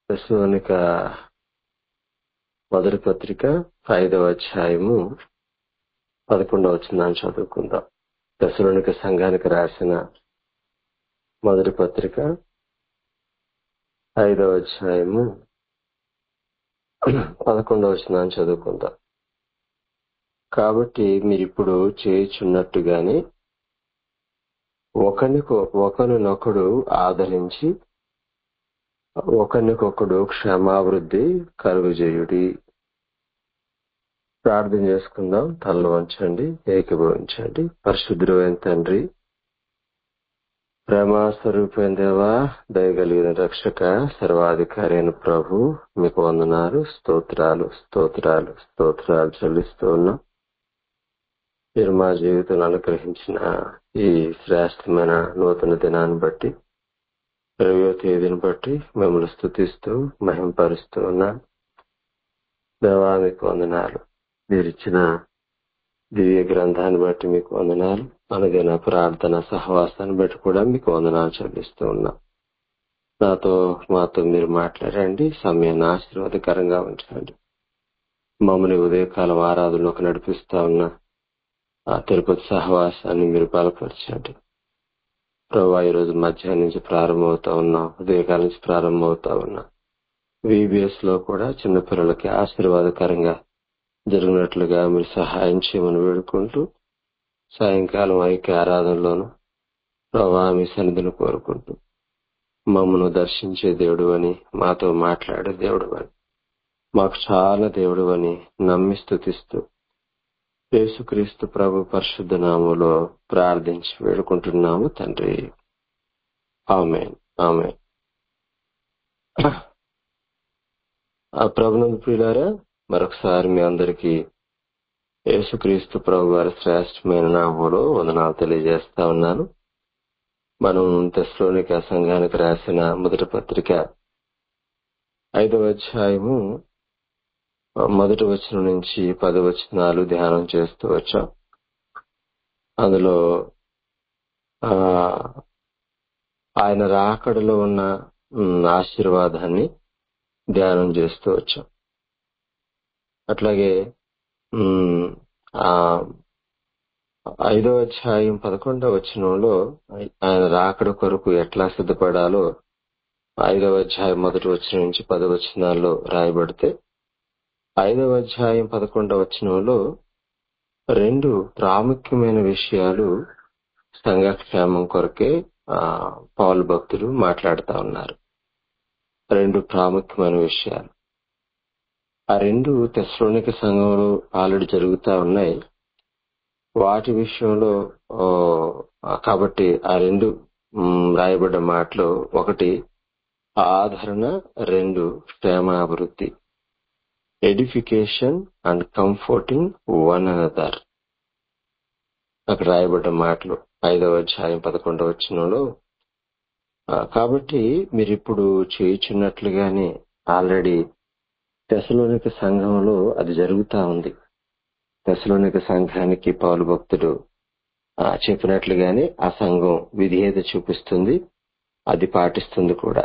దశలోనిక మొదటి పత్రిక ఐదవ అధ్యాయము పదకొండవ వచనాన్ని చదువుకుందాం దశలోనిక సంఘానికి రాసిన మొదటి పత్రిక ఐదవ అధ్యాయము పదకొండవ వచనాన్ని చదువుకుందాం కాబట్టి మీరిప్పుడు చేయుచున్నట్టుగానే ఒకరికొ ఒకరినొకడు ఆదరించి ఒకరికొకడు క్షమావృద్ధి కలుగుజేయుడి ప్రార్థన చేసుకుందాం తలలు వంచండి ఏకీభవించండి పరిశుద్ధుడైన తండ్రి ప్రేమ స్వరూపైన దేవా దయగలిగిన రక్షక సర్వాధికారి అయిన ప్రభు మీకు వందనాలు స్తోత్రాలు స్తోత్రాలు స్తోత్రాలు చెల్లిస్తూ ఉన్నాం మీరు మా జీవితంలో అనుగ్రహించిన ఈ శ్రేష్టమైన నూతన దినాన్ని బట్టి ఇరవయో తేదీని బట్టి మిమ్మల్ని స్థుతిస్తూ మహింపరుస్తూ ఉన్నాను దేవా మీకు వందనాలు మీరిచ్చిన దివ్య గ్రంథాన్ని బట్టి మీకు వందనాలు అనుదిన ప్రార్థన సహవాసాన్ని బట్టి కూడా మీకు వందనాలు చెల్లిస్తూ ఉన్నాం నాతో మాతో మీరు మాట్లాడండి సమయాన్ని ఆశీర్వాదకరంగా ఉంచండి మమ్మల్ని ఉదయకాలం ఆరాధనలోకి నడిపిస్తా ఉన్న ఆ తిరుపతి సహవాసాన్ని మీరు బలపరచండి ప్రభా ఈరోజు మధ్యాహ్నం నుంచి ప్రారంభమవుతా ఉన్నాం ఉదయకాలం నుంచి ప్రారంభమవుతా ఉన్నాం విబిఎస్ లో కూడా చిన్నపిల్లలకి ఆశీర్వాదకరంగా జరిగినట్లుగా మీరు సహాయం చేయమని వేడుకుంటూ సాయంకాలం ఐక్య ఆరాధనలోను ప్రభా మీ సన్నిధిని కోరుకుంటూ మమ్మను దర్శించే దేవుడు అని మాతో మాట్లాడే దేవుడు అని మాకు చాలా దేవుడు అని నమ్మి స్థుతిస్తూ యేసుక్రీస్తు ప్రభు పరిశుద్ధ నామంలో ప్రార్థించి వేడుకుంటున్నాము తండ్రి ఆమె ఆమె ఆ ప్రభునందు ప్రియులారా మరొకసారి మీ అందరికీ యేసుక్రీస్తు ప్రభు వారి శ్రేష్టమైన నామంలో వందనాలు తెలియజేస్తా ఉన్నాను మనం తెస్లోనిక సంఘానికి రాసిన మొదటి పత్రిక ఐదవ అధ్యాయము మొదటి వచనం నుంచి పది వచనాలు ధ్యానం చేస్తూ వచ్చాం అందులో ఆయన రాకడలో ఉన్న ఆశీర్వాదాన్ని ధ్యానం చేస్తూ వచ్చాం అట్లాగే ఐదో అధ్యాయం పదకొండవ వచనంలో ఆయన రాకడ కొరకు ఎట్లా సిద్ధపడాలో ఐదవ అధ్యాయం మొదటి వచనం నుంచి పది వచనాల్లో రాయబడితే ఐదవ అధ్యాయం పదకొండవ వచనంలో రెండు ప్రాముఖ్యమైన విషయాలు సంఘక్షేమం కొరకే పౌలు భక్తులు మాట్లాడుతా ఉన్నారు రెండు ప్రాముఖ్యమైన విషయాలు ఆ రెండు తెస్లోనిక సంఘంలో ఆల్రెడీ జరుగుతా ఉన్నాయి వాటి విషయంలో కాబట్టి ఆ రెండు రాయబడ్డ మాటలు ఒకటి ఆదరణ రెండు క్షేమాభివృద్ధి edification and comforting one another అక్కడ రాయబడ్డ మాటలు ఐదవ అధ్యాయం పదకొండవ వచ్చినలో కాబట్టి మీరు ఇప్పుడు చేయుచున్నట్లుగానే ఆల్రెడీ తెసలోనిక సంఘంలో అది జరుగుతా ఉంది తెసలోనిక సంఘానికి పౌరు భక్తుడు చెప్పినట్లుగానే ఆ సంఘం విధేయత చూపిస్తుంది అది పాటిస్తుంది కూడా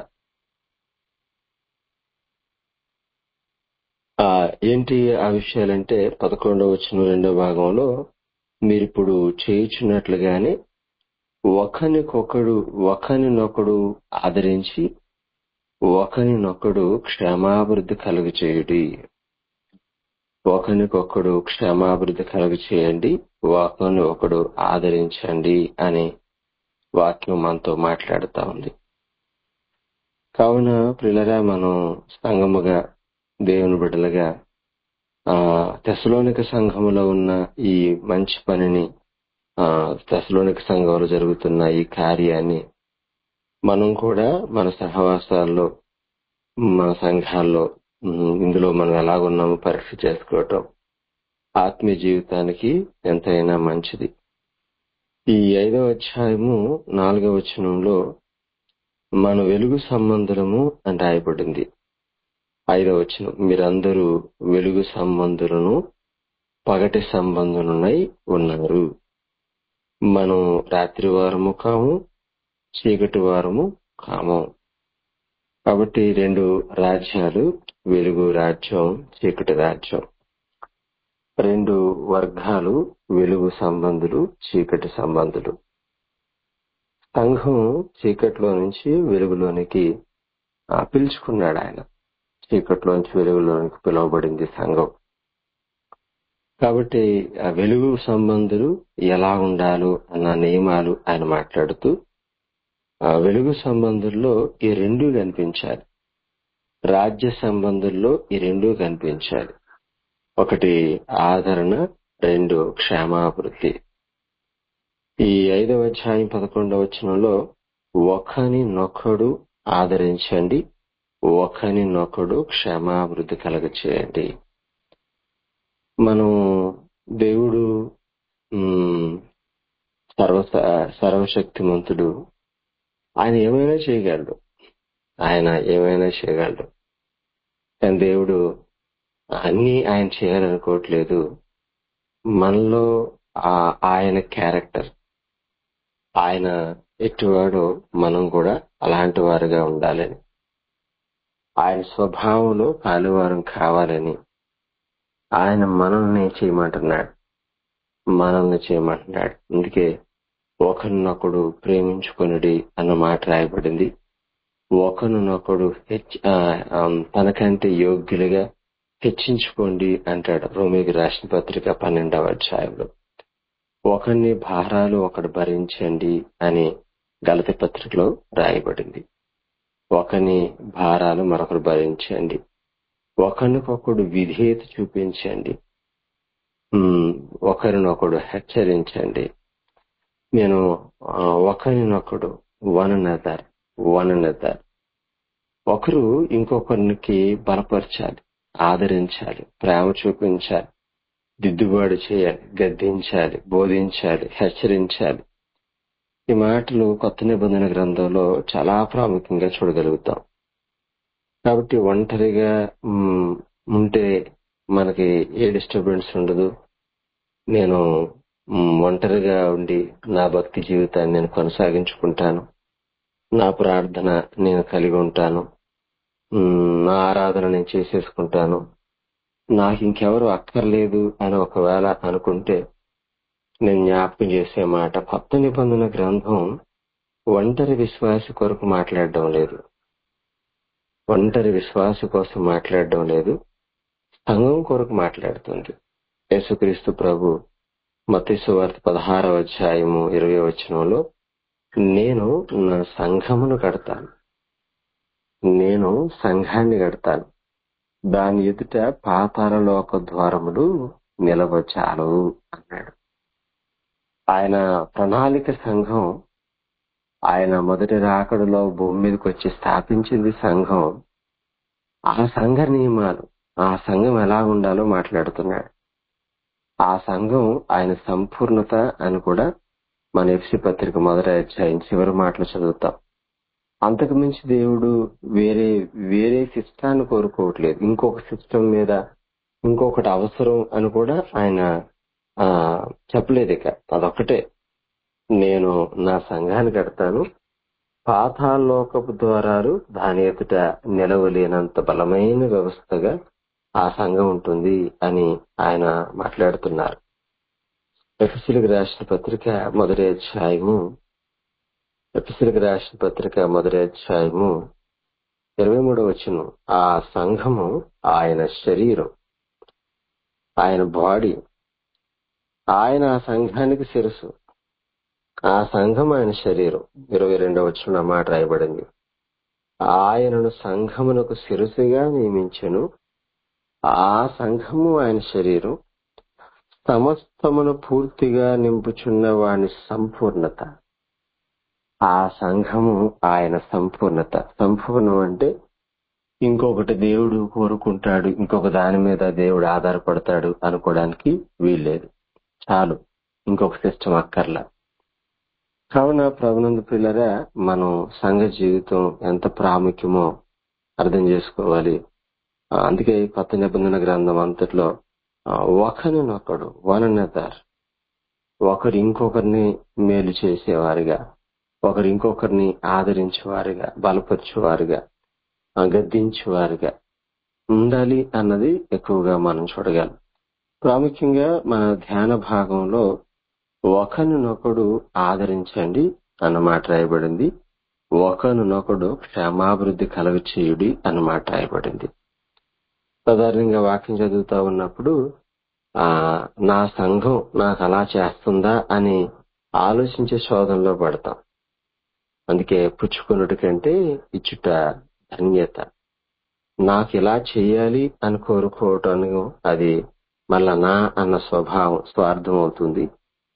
ఏంటి ఆ విషయాలంటే పదకొండవ వచ్చిన రెండో భాగంలో మీరిప్పుడు చేయుచున్నట్లుగానే ఒకరికొకడు ఒకరినొకడు ఆదరించి ఒకరినొకడు క్షేమాభివృద్ధి కలుగు చేయుడి ఒకరికొకడు క్షేమాభివృద్ధి కలుగు చేయండి ఒకరిని ఒకడు ఆదరించండి అని వాక్యం మనతో మాట్లాడుతా ఉంది కావున పిల్లరా మనం సంగముగా దేవుని బిడ్డలుగా ఆ తెసలోనిక సంఘములో ఉన్న ఈ మంచి పనిని ఆ తెసలోనిక సంఘంలో జరుగుతున్న ఈ కార్యాన్ని మనం కూడా మన సహవాసాల్లో మన సంఘాల్లో ఇందులో మనం ఎలాగున్నామో పరీక్ష చేసుకోవటం ఆత్మీయ జీవితానికి ఎంతైనా మంచిది ఈ ఐదవ అధ్యాయము నాలుగవ వచనంలో మన వెలుగు సంబంధులము అని రాయబడింది ఐదవ వచనం మీరందరూ వెలుగు సంబంధులను పగటి సంబంధులనై ఉన్నారు మనం రాత్రి వారము కాము చీకటి వారము కాము కాబట్టి రెండు రాజ్యాలు వెలుగు రాజ్యం చీకటి రాజ్యం రెండు వర్గాలు వెలుగు సంబంధులు చీకటి సంబంధులు సంఘం చీకట్లో నుంచి వెలుగులోనికి ఆ, పిలుచుకున్నాడు ఆయన చీకట్లోంచి వెలుగులోనికి పిలువబడింది సంఘం కాబట్టి ఆ వెలుగు సంబంధులు ఎలా ఉండాలో అన్న నియమాలు ఆయన మాట్లాడుతూ ఆ వెలుగు సంబంధుల్లో ఈ రెండు కనిపించాలి రాజ్య సంబంధుల్లో ఈ రెండు కనిపించాలి ఒకటి ఆదరణ రెండు క్షేమాభివృద్ధి ఈ ఐదవ అధ్యాయం పదకొండవ వచనంలో ఒకని నొక్కడు ఆదరించండి ఒకని నొక్కడు క్షేమాభివృద్ధి కలగ చేయండి మనం దేవుడు ఉమ్, సర్వ సర్వశక్తిమంతుడు ఆయన ఏమైనా చేయగలడు ఆయన ఏమైనా చేయగలడు కానీ దేవుడు అన్ని ఆయన చేయాలనుకోవట్లేదు మనలో ఆ ఆయన క్యారెక్టర్ ఆయన ఎట్టివాడో మనం కూడా అలాంటి వారుగా ఉండాలని ఆయన స్వభావంలో పాలువారం కావాలని ఆయన మనల్ని చేయమంటున్నాడు మనల్ని చేయమంటున్నాడు అందుకే ఒకరినొకడు ప్రేమించుకొనుడి అన్న మాట రాయబడింది ఒకరినొకడు హెచ్ ఆ, ఆ, తనకంటే యోగ్యులుగా హెచ్చించుకోండి అంటాడు రోమికి రాసిన పత్రిక పన్నెండవ అధ్యాయంలో ఒకరిని భారాలు ఒకడు భరించండి అని గలతి పత్రికలో రాయబడింది ఒకని భారాలు మరొకరు భరించండి ఒకరినొకడు విధేయత చూపించండి ఉమ్, ఒకరినొకడు హెచ్చరించండి నేను ఆ, ఒకరినొకడు వన్ అనదర్ వన్ అనదర్ ఒకరు ఇంకొకరికి బలపరచాలి ఆదరించాలి ప్రేమ చూపించాలి దిద్దుబాటు చేయాలి గద్దించాలి బోధించాలి హెచ్చరించాలి ఈ మాటలు కొత్త నిబంధన గ్రంథంలో చాలా ప్రాముఖ్యంగా చూడగలుగుతాం కాబట్టి ఒంటరిగా మ్, ఉంటే మనకి ఏ డిస్టర్బెన్స్ ఉండదు నేను మ్, ఒంటరిగా ఉండి నా భక్తి జీవితాన్ని నేను కొనసాగించుకుంటాను నా ప్రార్థన నేను కలిగి ఉంటాను మ్, నా ఆరాధన నేను చేసేసుకుంటాను నాకు ఇంకెవరు అక్కర్లేదు అని ఒకవేళ అనుకుంటే నేను జ్ఞాపకం చేసే మాట కొత్త నిబంధన గ్రంథం ఒంటరి విశ్వాసి కొరకు మాట్లాడడం లేదు ఒంటరి విశ్వాసి కోసం మాట్లాడడం లేదు సంఘం కొరకు మాట్లాడుతుంది యేసుక్రీస్తు ప్రభు మతీసు వార్త పదహారవ అధ్యాయము ఇరవై వచనంలో నేను నా సంఘమును కడతాను నేను సంఘాన్ని కడతాను దాని ఎదుట పాతాళలోక ద్వారములు నిలవచాలవు అన్నాడు ఆయన ప్రణాళిక సంఘం ఆయన మొదటి రాకడలో భూమి మీదకి వచ్చి స్థాపించింది సంఘం ఆ సంఘ నియమాలు ఆ సంఘం ఎలా ఉండాలో మాట్లాడుతున్నాడు ఆ సంఘం ఆయన సంపూర్ణత అని కూడా మన ఎఫ్సి పత్రిక మొదటి అధ్యాయం చివరి మాటలు చదువుతాం అంతకు మించి దేవుడు వేరే వేరే సిస్టాన్ని కోరుకోవట్లేదు ఇంకొక సిస్టమ్ మీద ఇంకొకటి అవసరం అని కూడా ఆయన ఆ చెప్పలేదు ఇక అదొక్కటే నేను నా సంఘాన్ని కడతాను పాతాళలోకపు ద్వారాలు దాని ఎదుట నిలవలేనంత బలమైన వ్యవస్థగా ఆ సంఘం ఉంటుంది అని ఆయన మాట్లాడుతున్నారు ఎఫ్సిలకు రాసిన పత్రిక మొదటి అధ్యాయము ఎఫ్సిలకు రాసిన పత్రిక మొదటి అధ్యాయము ఇరవై మూడవ వచ్చును ఆ సంఘము ఆయన శరీరం ఆయన బాడీ ఆయన ఆ సంఘానికి శిరసు ఆ సంఘం ఆయన శరీరం ఇరవై రెండవ వచ్చిన మాట రాయబడింది ఆయనను సంఘమునకు శిరసుగా నియమించెను ఆ సంఘము ఆయన శరీరం సమస్తమును పూర్తిగా నింపుచున్న వాని సంపూర్ణత ఆ సంఘము ఆయన సంపూర్ణత సంపూర్ణం అంటే ఇంకొకటి దేవుడు కోరుకుంటాడు ఇంకొక దాని మీద దేవుడు ఆధారపడతాడు అనుకోవడానికి వీల్లేదు చాలు ఇంకొక సిస్టమ్ అక్కర్లా కావున ప్రభునందు పిల్లరా మనం సంఘ జీవితం ఎంత ప్రాముఖ్యమో అర్థం చేసుకోవాలి ఆ, అందుకే కొత్త నిబంధన గ్రంథం అంతట్లో ఆ, ఒకరినొకడు వన్ అనదర్ ఒకరు ఇంకొకరిని మేలు చేసేవారుగా ఒకరు ఇంకొకరిని ఆదరించేవారుగా బలపరిచేవారుగా ఆ, గద్దించేవారుగా ఉండాలి అన్నది ఎక్కువగా మనం చూడగలం ప్రాముఖ్యంగా మన ధ్యాన భాగంలో ఒకరినొకడు ఆదరించండి అన్న మాట రాయబడింది ఒకరినొకడు క్షేమాభివృద్ధి కలుగ చేయుడి అన్న మాట రాయబడింది సాధారణంగా వాక్యం చదువుతా ఉన్నప్పుడు ఆ నా సంఘం నాకు అలా చేస్తుందా అని ఆలోచించే శోధనలో పడతాం అందుకే పుచ్చుకున్నటి కంటే ఇచ్చుట ధన్యత నాకు ఇలా చేయాలి అని కోరుకోవటం అది మళ్ళా నా అన్న స్వభావం స్వార్థం అవుతుంది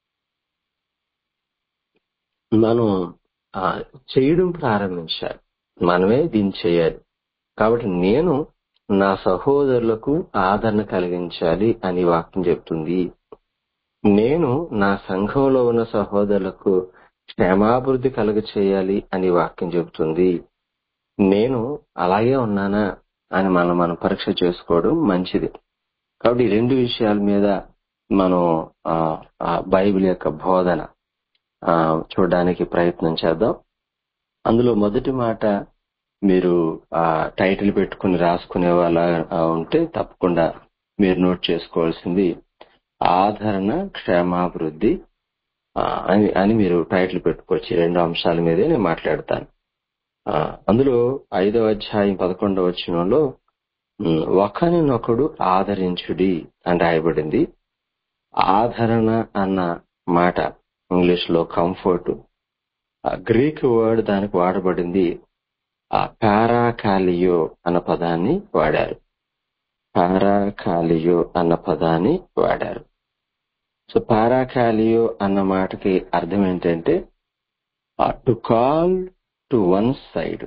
మనం ఆ, చేయడం ప్రారంభించాలి మనమే దీన్ని చేయాలి కాబట్టి నేను నా సహోదరులకు ఆదరణ కలిగించాలి అని వాక్యం చెప్తుంది నేను నా సంఘంలో ఉన్న సహోదరులకు క్షేమాభివృద్ధి కలుగ చేయాలి అని వాక్యం చెబుతుంది నేను అలాగే ఉన్నానా అని మనం మనం పరీక్ష చేసుకోవడం మంచిది కాబట్టి ఈ రెండు విషయాల మీద మనం ఆ, ఆ బైబిల్ యొక్క బోధన ఆ, చూడడానికి ప్రయత్నం చేద్దాం అందులో మొదటి మాట మీరు ఆ టైటిల్ పెట్టుకుని రాసుకునే వాళ్ళ ఆ, ఉంటే తప్పకుండా మీరు నోట్ చేసుకోవాల్సింది ఆదరణ క్షేమాభివృద్ధి ఆ, అని అని మీరు టైటిల్ పెట్టుకోవచ్చు ఈ రెండు అంశాల మీదే నేను మాట్లాడతాను ఆ, అందులో ఐదవ అధ్యాయం పదకొండవ వచనంలో ఉమ్, ఒకరినొకడు ఆదరించుడి అని రాయబడింది ఆదరణ అన్న మాట ఇంగ్లీష్ లో కంఫర్ట్ గ్రీక్ వర్డ్ దానికి వాడబడింది ఆ పారాకాలియో అన్న పదాన్ని వాడారు పారాకాలియో అన్న పదాన్ని వాడారు సో పారాకాలియో అన్న మాటకి అర్థం ఏంటంటే to call to one side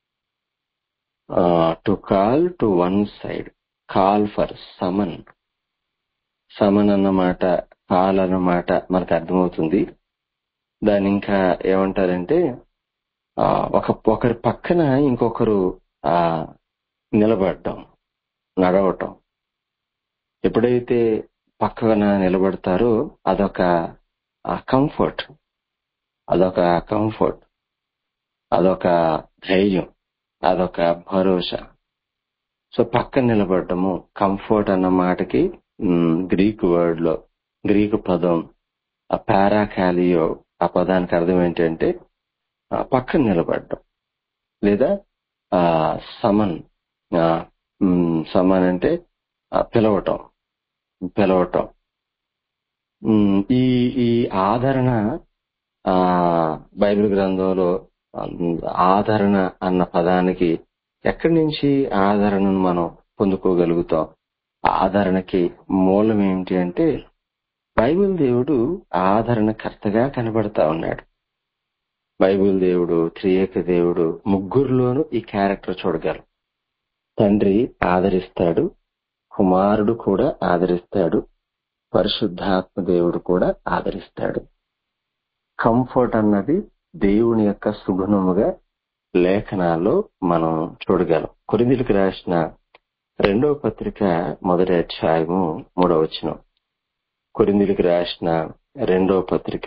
to call to one side call for summon summon అన్నమాట కాల్ అన్నమాట మనకు అర్థమవుతుంది దాన్ని ఇంకా ఏమంటారంటే ఆ, ఒక ఒకరి పక్కన ఇంకొకరు ఆ నిలబడటం నడవటం ఎప్పుడైతే పక్కన నిలబడతారో అదొక కంఫర్ట్ అదొక కంఫర్ట్ అదొక ధైర్యం అదొక భరోసా సో పక్కన నిలబడటము కంఫర్ట్ అన్న మాటకి మ్, గ్రీక్ వర్డ్ లో గ్రీకు పదం ఆ పారాకాలియో ఆ పదానికి అర్థం ఏంటంటే ఆ, పక్కన నిలబడటం లేదా ఆ సమన్ ఆ, మ్, సమన్ అంటే ఆ, పిలవటం పిలవటం మ్, ఈ ఈ ఆదరణ ఆ బైబిల్ గ్రంథంలో ఆ, ఆదరణ అన్న పదానికి ఎక్కడి నుంచి ఆదరణను మనం పొందుకోగలుగుతాం ఆదరణకి మూలం ఏమిటి అంటే బైబిల్ దేవుడు ఆదరణకర్తగా కనబడతా ఉన్నాడు బైబిల్ దేవుడు త్రియేక దేవుడు ముగ్గురులోనూ ఈ క్యారెక్టర్ చూడగలం తండ్రి ఆదరిస్తాడు కుమారుడు కూడా ఆదరిస్తాడు పరిశుద్ధాత్మ దేవుడు కూడా ఆదరిస్తాడు కంఫర్ట్ అన్నది దేవుని యొక్క సుగుణముగా లేఖనాల్లో మనం చూడగలం కొరిందులకు రాసిన రెండవ పత్రిక మొదటి అధ్యాయము మూడవ వచనం కొరిందులకు రాసిన రెండవ పత్రిక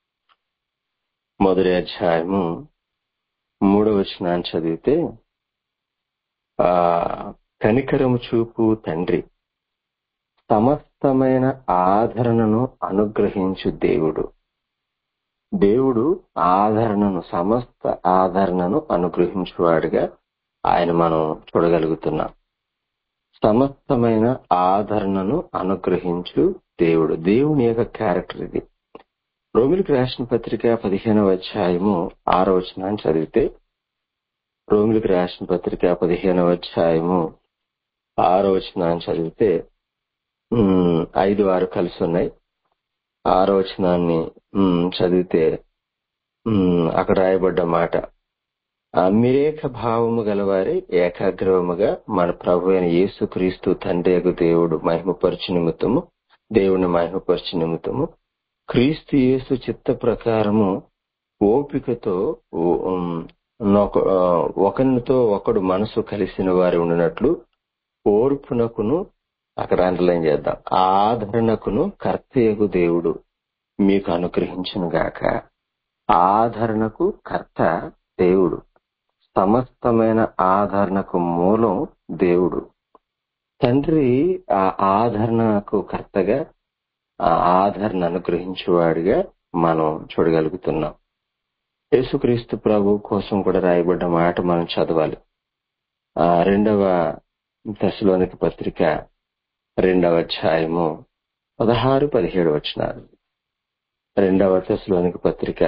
మొదటి అధ్యాయము మూడవ వచనాన్ని చదివితే ఆ కనికరము చూపు తండ్రి సమస్తమైన ఆదరణను అనుగ్రహించు దేవుడు దేవుడు ఆదరణను సమస్త ఆదరణను అనుగ్రహించువాడుగా ఆయన మనం చూడగలుగుతున్నాం సమస్తమైన ఆదరణను అనుగ్రహించు దేవుడు దేవుని యొక్క క్యారెక్టర్ ఇది రోమిలికి రాసిన పత్రిక పదిహేనవ అధ్యాయము ఆరో వచనాన్ని చదివితే రోమిలికి రాసిన పత్రిక పదిహేనవ అధ్యాయము ఆరో వచనాన్ని చదివితే ఉమ్, ఐదు ఆరు కలిసి ఉన్నాయి ఆరో వచనాన్ని ఉమ్, చదివితే ఉమ్, అక్కడ రాయబడ్డ మాట ఆ మిరేక భావము గలవారే ఏకాగ్రవముగా మన ప్రభు అయిన యేసు క్రీస్తు తండ్రి యొక్క దేవుడు మహిమపరచు నిమిత్తము దేవుని మహిమపరచు నిమిత్తము క్రీస్తు యేసు చిత్త ప్రకారము ఓపికతో ఓ- ఉమ్, నొక- ఆ, ఒకరితో ఒకడు మనసు కలిసిన వారి ఉండినట్లు ఓర్పునకును అక్కడ అండర్లైన్ చేద్దాం ఆదరణకును కర్తయగు దేవుడు మీకు అనుగ్రహించును గాక ఆదరణకు కర్త దేవుడు సమస్తమైన ఆదరణకు మూలం దేవుడు తండ్రి ఆ ఆదరణకు కర్తగా ఆ ఆదరణ అనుగ్రహించేవాడిగా మనం చూడగలుగుతున్నాం యేసుక్రీస్తు ప్రభు కోసం కూడా రాయబడ్డ మాట మనం చదవాలి ఆ రెండవ దశలోనికి పత్రిక రెండవ అధ్యాయము పదహారు పదిహేడు వచనాలు రెండవ దశలోనికి పత్రిక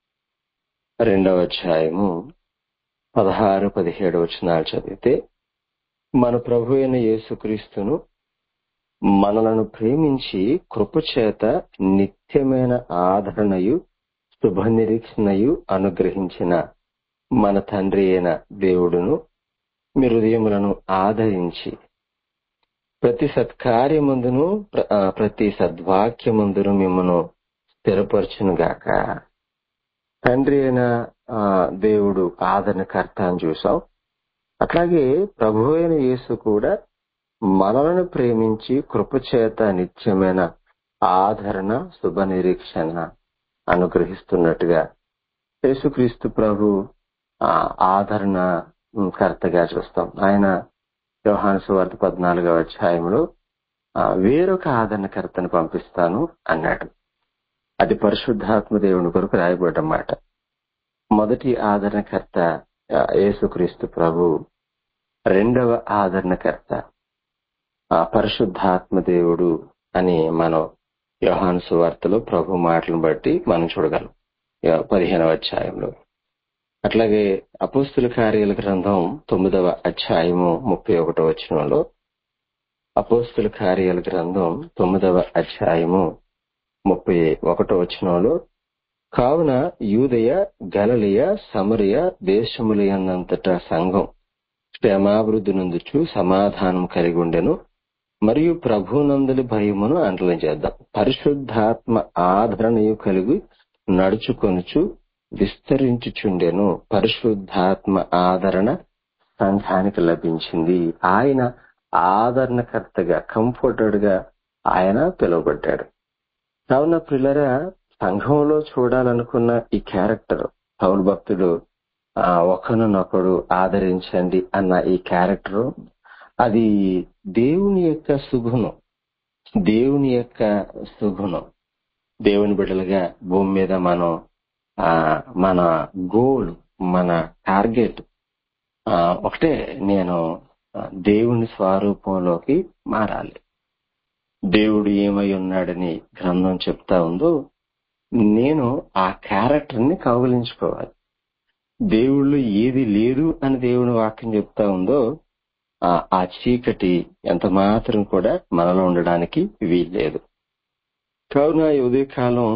రెండవ అధ్యాయము పదహారు పదిహేడు వచనాలు చదివితే మన ప్రభు అయిన యేసుక్రీస్తును మనలను ప్రేమించి కృపచేత నిత్యమైన ఆదరణయు శుభ నిరీక్షణయు అనుగ్రహించిన మన తండ్రి అయిన దేవుడును మీ హృదయములను ఆదరించి ప్రతి సత్కార్యమందును ప్ర- ఆ, ప్రతి సద్వాక్యమందును మిమ్మను స్థిరపరచునుగాక తండ్రి అయిన ఆ, దేవుడు ఆదరణకర్త అని చూసాం అట్లాగే ప్రభు అయిన యేసు కూడా మనలను ప్రేమించి కృపచేత నిత్యమైన ఆదరణ శుభ నిరీక్షణ అనుగ్రహిస్తున్నట్టుగా యేసుక్రీస్తు ప్రభు ఆ, ఆదరణ ఉమ్, కర్తగా చూస్తాం ఆయన యోహాను సువార్త పద్నాలుగవ అధ్యాయంలో ఆ, వేరొక ఆదరణకర్తను పంపిస్తాను అన్నాడు అది పరిశుద్ధాత్మ దేవుని కొరకు రాయబడ్డ మాట మొదటి ఆదరణకర్త ఆ, యేసుక్రీస్తు ప్రభు రెండవ ఆదరణకర్త ఆ పరిశుద్ధాత్మ దేవుడు అని మనం యోహాను సువార్తలో ప్రభు మాటలను బట్టి మనం చూడగలం యా- పదిహేనవ అధ్యాయంలో అట్లాగే అపోస్తుల కార్యాల గ్రంథం తొమ్మిదవ అధ్యాయము ముప్పై ఒకటో వచనంలో అపోస్తుల కార్యాల గ్రంథం తొమ్మిదవ అధ్యాయము ముప్పై ఒకటో వచనంలో కావున యూదయ గలలియ సమరయ దేశములయందంతటా సంఘం క్షేమాభివృద్ధి నుందుచు సమాధానం కలిగి ఉండెను మరియు ప్రభునందలి భయమును అంటలం చేద్దాం పరిశుద్ధాత్మ ఆదరణయు కలిగి నడుచుకొనుచు విస్తరించుచుండెను పరిశుద్ధాత్మ ఆదరణ సంఘానికి లభించింది ఆయన ఆదరణకర్తగా కంఫర్టెడ్ గా ఆయన పిలువబడ్డాడు కావున పిల్లరా సంఘంలో చూడాలనుకున్న ఈ క్యారెక్టర్ పౌరు భక్తుడు ఆ, ఒకరినొకడు ఆదరించండి అన్న ఈ క్యారెక్టర్ అది దేవుని యొక్క సుగుణం దేవుని యొక్క సుగుణం దేవుని బిడ్డలుగా భూమి మీద మనం ఆ, మన గోల్ మన టార్గెట్ ఆ, ఒకటే నేను ఆ, దేవుని స్వరూపంలోకి మారాలి దేవుడు ఏమై ఉన్నాడని గ్రంథం చెప్తా ఉందో నేను ఆ క్యారెక్టర్ ని కౌగిలించుకోవాలి దేవుళ్ళు ఏది లేదు అని దేవుని వాక్యం చెప్తా ఉందో ఆ ఆ చీకటి ఎంత మాత్రం కూడా మనలో ఉండడానికి వీల్లేదు కావున ఈ ఉదయకాలం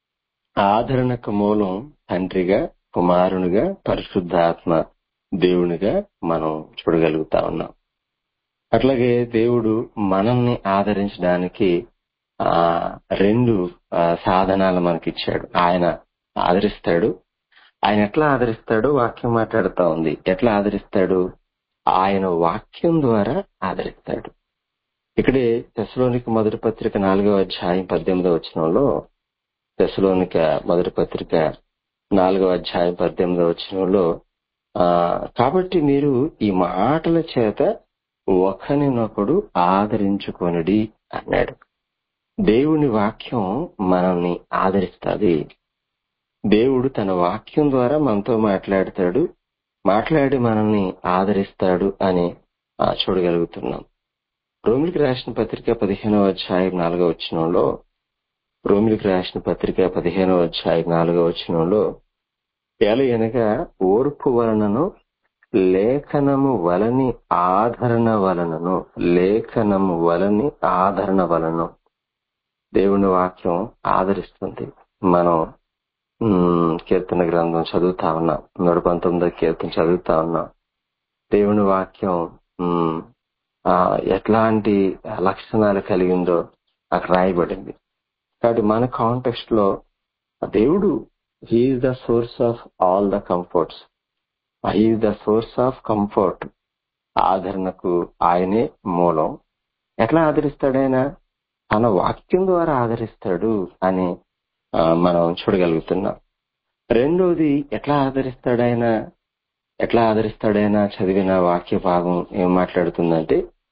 ఆదరణకు మూలం తండ్రిగా కుమారునిగా పరిశుద్ధాత్మ దేవునిగా మనం చూడగలుగుతా ఉన్నాం అట్లాగే దేవుడు మనల్ని ఆదరించడానికి ఆ రెండు ఆ, సాధనాలు మనకిచ్చాడు ఆయన ఆదరిస్తాడు ఆయన ఎట్లా ఆదరిస్తాడో వాక్యం మాట్లాడుతా ఉంది ఎట్లా ఆదరిస్తాడు ఆయన వాక్యం ద్వారా ఆదరిస్తాడు ఇక్కడే తెసలోనిక మొదటి పత్రిక నాలుగవ అధ్యాయం పద్దెనిమిదవ వచనంలో తెసలోనిక మొదటి పత్రిక నాలుగవ అధ్యాయం పద్దెనిమిదవ వచనంలో ఆ కాబట్టి మీరు ఈ మాటల చేత ఒకరినొకడు ఆదరించుకొనుడి అన్నాడు దేవుని వాక్యం మనల్ని ఆదరిస్తుంది దేవుడు తన వాక్యం ద్వారా మనతో మాట్లాడతాడు మాట్లాడి మనల్ని ఆదరిస్తాడు అని ఆ, చూడగలుగుతున్నాం రోమిలికి రాసిన పత్రిక పదిహేనవ అధ్యాయం నాలుగవ వచనంలో రోమిలికి రాసిన పత్రిక పదిహేనవ అధ్యాయం నాలుగవ వచనంలో ఎలయనగా ఓర్పు వలనను లేఖనము వలని ఆదరణ వలనను లేఖనము వలని ఆదరణ వలన దేవుని వాక్యం ఆదరిస్తుంది మనం ఉమ్, కీర్తన గ్రంథం చదువుతా ఉన్నాం నూట పంతొమ్మిదో కీర్తన చదువుతా ఉన్నాం దేవుని వాక్యం ఉమ్, ఆ, ఎట్లాంటి లక్షణాలు కలిగిందో అక్కడ రాయబడింది కాబట్టి మన కాంటెక్స్ట్ లో దేవుడు he's the source of all the comforts he's the source of comfort ఆదరణకు ఆయనే మూలం ఎట్లా ఆదరిస్తాడు ఆయన తన వాక్యం ద్వారా ఆదరిస్తాడు అని ఆ, మనం చూడగలుగుతున్నాం రెండోది ఎట్లా ఆదరిస్తాడు ఆయన ఎట్లా ఆదరిస్తాడైనా చదివిన వాక్య భాగం ఏం మాట్లాడుతుందంటే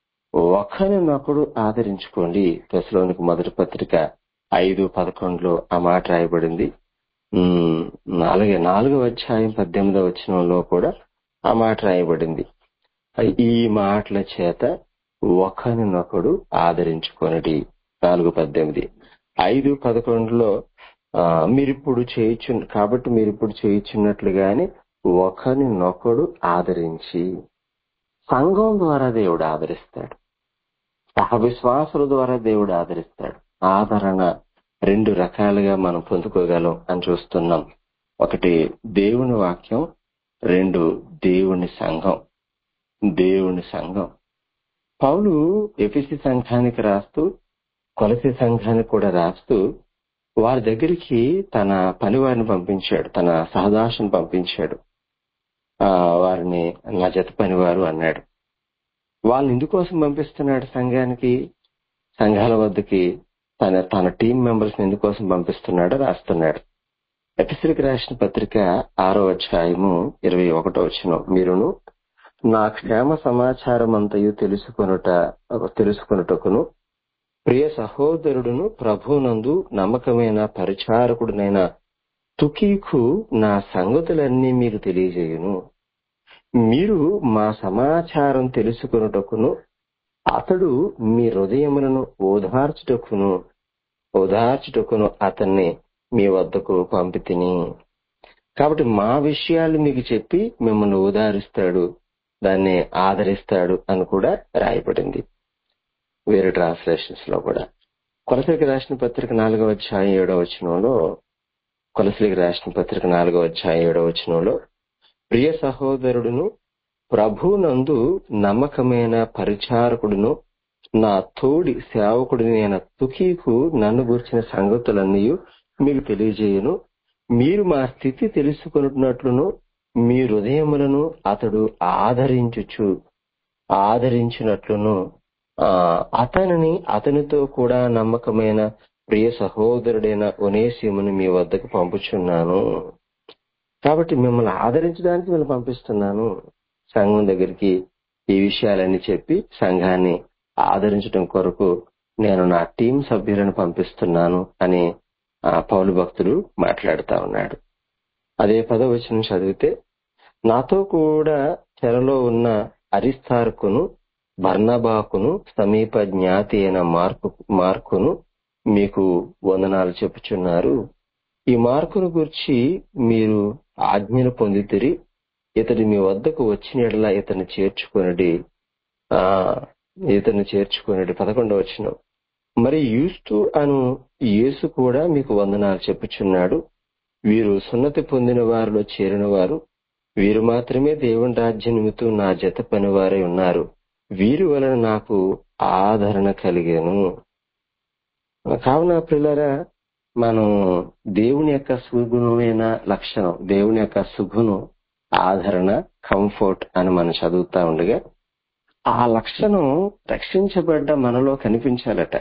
ఒకరినొకడు ఆదరించుకోండి దశలోనికి మొదటి పత్రిక ఐదు పదకొండులో ఆ మాట రాయబడింది ఉమ్, అలాగే నాలుగవ అధ్యాయం పద్దెనిమిదవ వచనంలో కూడా ఆ మాట రాయబడింది ఈ మాటల చేత ఒకరినొకడు ఆదరించుకొనడి నాలుగు పద్దెనిమిది ఐదు పదకొండులో ఆ, మీరిప్పుడు చేయుచు కాబట్టి మీరిప్పుడు చేయుచున్నట్లుగానే ఒకరినొకడు ఆదరించి సంఘం ద్వారా దేవుడు ఆదరిస్తాడు సహవిశ్వాసుల ద్వారా దేవుడు ఆదరిస్తాడు ఆదరణ రెండు రకాలుగా మనం పొందుకోగలం అని చూస్తున్నాం ఒకటి దేవుని వాక్యం రెండు దేవుని సంఘం దేవుని సంఘం పౌలు ఎఫిసి సంఘానికి రాస్తూ కొలసి సంఘానికి కూడా రాస్తూ వారి దగ్గరికి తన పనివారిని పంపించాడు తన సహదాసుని పంపించాడు ఆ వారిని నా జత పనివారు అన్నాడు వాళ్ళని ఎందుకోసం పంపిస్తున్నాడు సంఘానికి సంఘాల వద్దకి తన తన టీం మెంబర్స్ ఎందుకోసం పంపిస్తున్నాడో రాస్తున్నాడు ఎపిసిలికి రాసిన పత్రిక ఆరో అధ్యాయము ఇరవై ఒకటో వచ్చిన మీరును నా క్షేమ సమాచారం అంతయు తెలుసుకొనుట తెలుసుకొనుటకును ప్రియ సహోదరుడును ప్రభునందు నమ్మకమైన పరిచారకుడునైన తుకీకు నా సంగతులన్నీ మీకు తెలియజేయును మీరు మా సమాచారం తెలుసుకొనుటకును అతడు మీ హృదయములను ఓదార్చుటకును ఓదార్చుటకును అతన్ని మీ వద్దకు పంపితిని కాబట్టి మా విషయాలు మీకు చెప్పి మిమ్మల్ని ఓదారుస్తాడు దాన్ని ఆదరిస్తాడు అని కూడా రాయబడింది వేరే ట్రాన్స్లేషన్స్ లో కూడా కొలసలికి రాసిన పత్రిక నాలుగవ అధ్యాయం ఏడవ వచనంలో కొలసలికి రాసిన పత్రిక నాలుగవ అధ్యాయం ఏడవ వచనంలో ప్రియ సహోదరుడును ప్రభునందు నమ్మకమైన పరిచారకుడును నా తోడి సేవకుడినైన తుకీకు నన్ను గురించిన సంగతులన్నీ మీకు తెలియజేయను మీరు మా స్థితి తెలుసుకున్నట్లును మీ హృదయములను అతడు ఆదరించుచు ఆదరించినట్లును ఆ అతనిని అతనితో కూడా నమ్మకమైన ప్రియ సహోదరుడైన ఒనేసిముని మీ వద్దకు పంపుచున్నాను కాబట్టి మిమ్మల్ని ఆదరించడానికి మిమ్మల్ని పంపిస్తున్నాను సంఘం దగ్గరికి ఈ విషయాలన్నీ చెప్పి సంఘాన్ని ఆదరించడం కొరకు నేను నా టీం సభ్యులను పంపిస్తున్నాను అని ఆ పౌలు భక్తుడు మాట్లాడుతా ఉన్నాడు అదే పదవచనం చదివితే నాతో కూడా చెరలో ఉన్న అరిస్తార్కును బర్నబాకును సమీప జ్ఞాతి అయిన మార్కు మార్కును మీకు వందనాలు చెప్పుచున్నారు ఈ మార్కును గురించి మీరు ఆజ్ఞలు పొందితిరి ఇతడు మీ వద్దకు వచ్చిన ఎడల ఇతన్ని చేర్చుకొనడి ఆ ఇతన్ని చేర్చుకొనడి పదకొండవ వచ్చిన మరి యూస్తు అను యేసు కూడా మీకు వందనాలు చెప్పుచున్నాడు వీరు సున్నతి పొందిన వారిలో చేరిన వారు వీరు మాత్రమే దేవుని రాజ్య నిమిత్తం నా జత పనివారై ఉన్నారు వీరి వలన నాకు ఆదరణ కలిగాను కావున పిల్లరా మనం దేవుని యొక్క సుగుణమైన లక్షణం దేవుని యొక్క సుగుణం ఆదరణ కంఫర్ట్ అని మనం చదువుతా ఉండగా ఆ లక్షణం రక్షించబడ్డ మనలో కనిపించాలట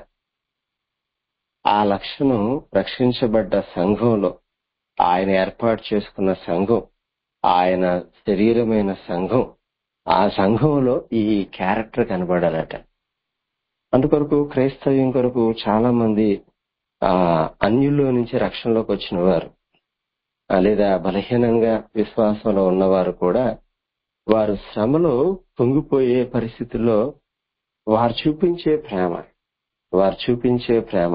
ఆ లక్షణం రక్షించబడ్డ సంఘంలో ఆయన ఏర్పాటు చేసుకున్న సంఘం ఆయన శరీరమైన సంఘం ఆ సంఘంలో ఈ క్యారెక్టర్ కనబడాలట అందుకొరకు క్రైస్తవ్యం కొరకు చాలా మంది ఆ అన్యుల్లో నుంచి రక్షణలోకి వచ్చిన వారు ఆ, లేదా బలహీనంగా విశ్వాసంలో ఉన్నవారు కూడా వారు శ్రమలో పొంగిపోయే పరిస్థితుల్లో వారు చూపించే ప్రేమ వారు చూపించే ప్రేమ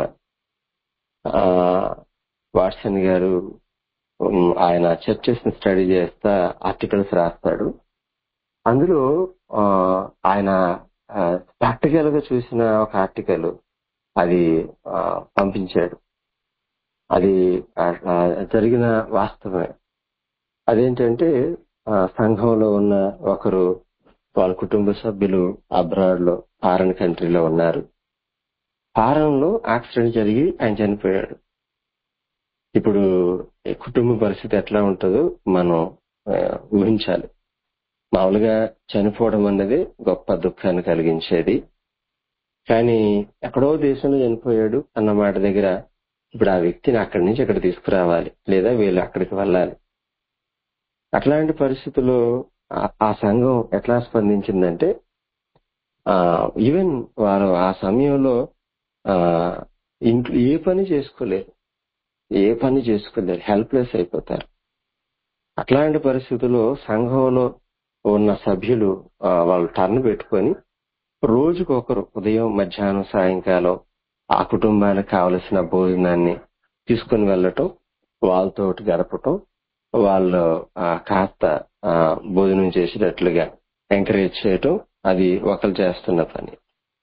ఆ వాట్సన్ గారు ఉమ్, ఆయన చర్చెస్ ని స్టడీ చేస్తా ఆర్టికల్స్ రాస్తాడు అందులో ఆ, ఆయన ప్రాక్టికల్ గా చూసిన ఒక ఆర్టికల్ అది ఆ, పంపించాడు అది ఆ, ఆ, జరిగిన వాస్తవమే అదేంటంటే ఆ, సంఘంలో ఉన్న ఒకరు వాళ్ళ కుటుంబ సభ్యులు అబ్రాడ్ లో ఫారెన్ కంట్రీలో ఉన్నారు ఫారెన్ లో యాక్సిడెంట్ జరిగి ఆయన చనిపోయాడు ఇప్పుడు ఈ కుటుంబ పరిస్థితి ఎట్లా ఉంటుందో మనం ఆ, ఊహించాలి మామూలుగా చనిపోవడం అన్నది గొప్ప దుఃఖాన్ని కలిగించేది కానీ ఎక్కడో దేశంలో చనిపోయాడు అన్న మాట దగ్గర ఇప్పుడు ఆ వ్యక్తిని అక్కడి నుంచి ఇక్కడ తీసుకురావాలి లేదా వీళ్ళు అక్కడికి వెళ్ళాలి అట్లాంటి పరిస్థితుల్లో ఆ- ఆ సంఘం ఎట్లా స్పందించిందంటే ఈవెన్ వారు ఆ సమయంలో ఆ, ఇంట్లో ఏ పని చేసుకోలేరు ఏ పని చేసుకోలేరు హెల్ప్లెస్ అయిపోతారు అట్లాంటి పరిస్థితుల్లో సంఘంలో ఉన్న సభ్యులు ఆ, వాళ్ళు టర్న్ పెట్టుకొని రోజుకొకరు ఉదయం మధ్యాహ్నం సాయంకాలం ఆ కుటుంబానికి కావలసిన భోజనాన్ని తీసుకొని వెళ్ళటం వాళ్ళతో గడపటం వాళ్ళు ఆ, కాస్త ఆ, భోజనం చేసేటట్లుగా ఎంకరేజ్ చేయటం అది ఒకరు చేస్తున్న పని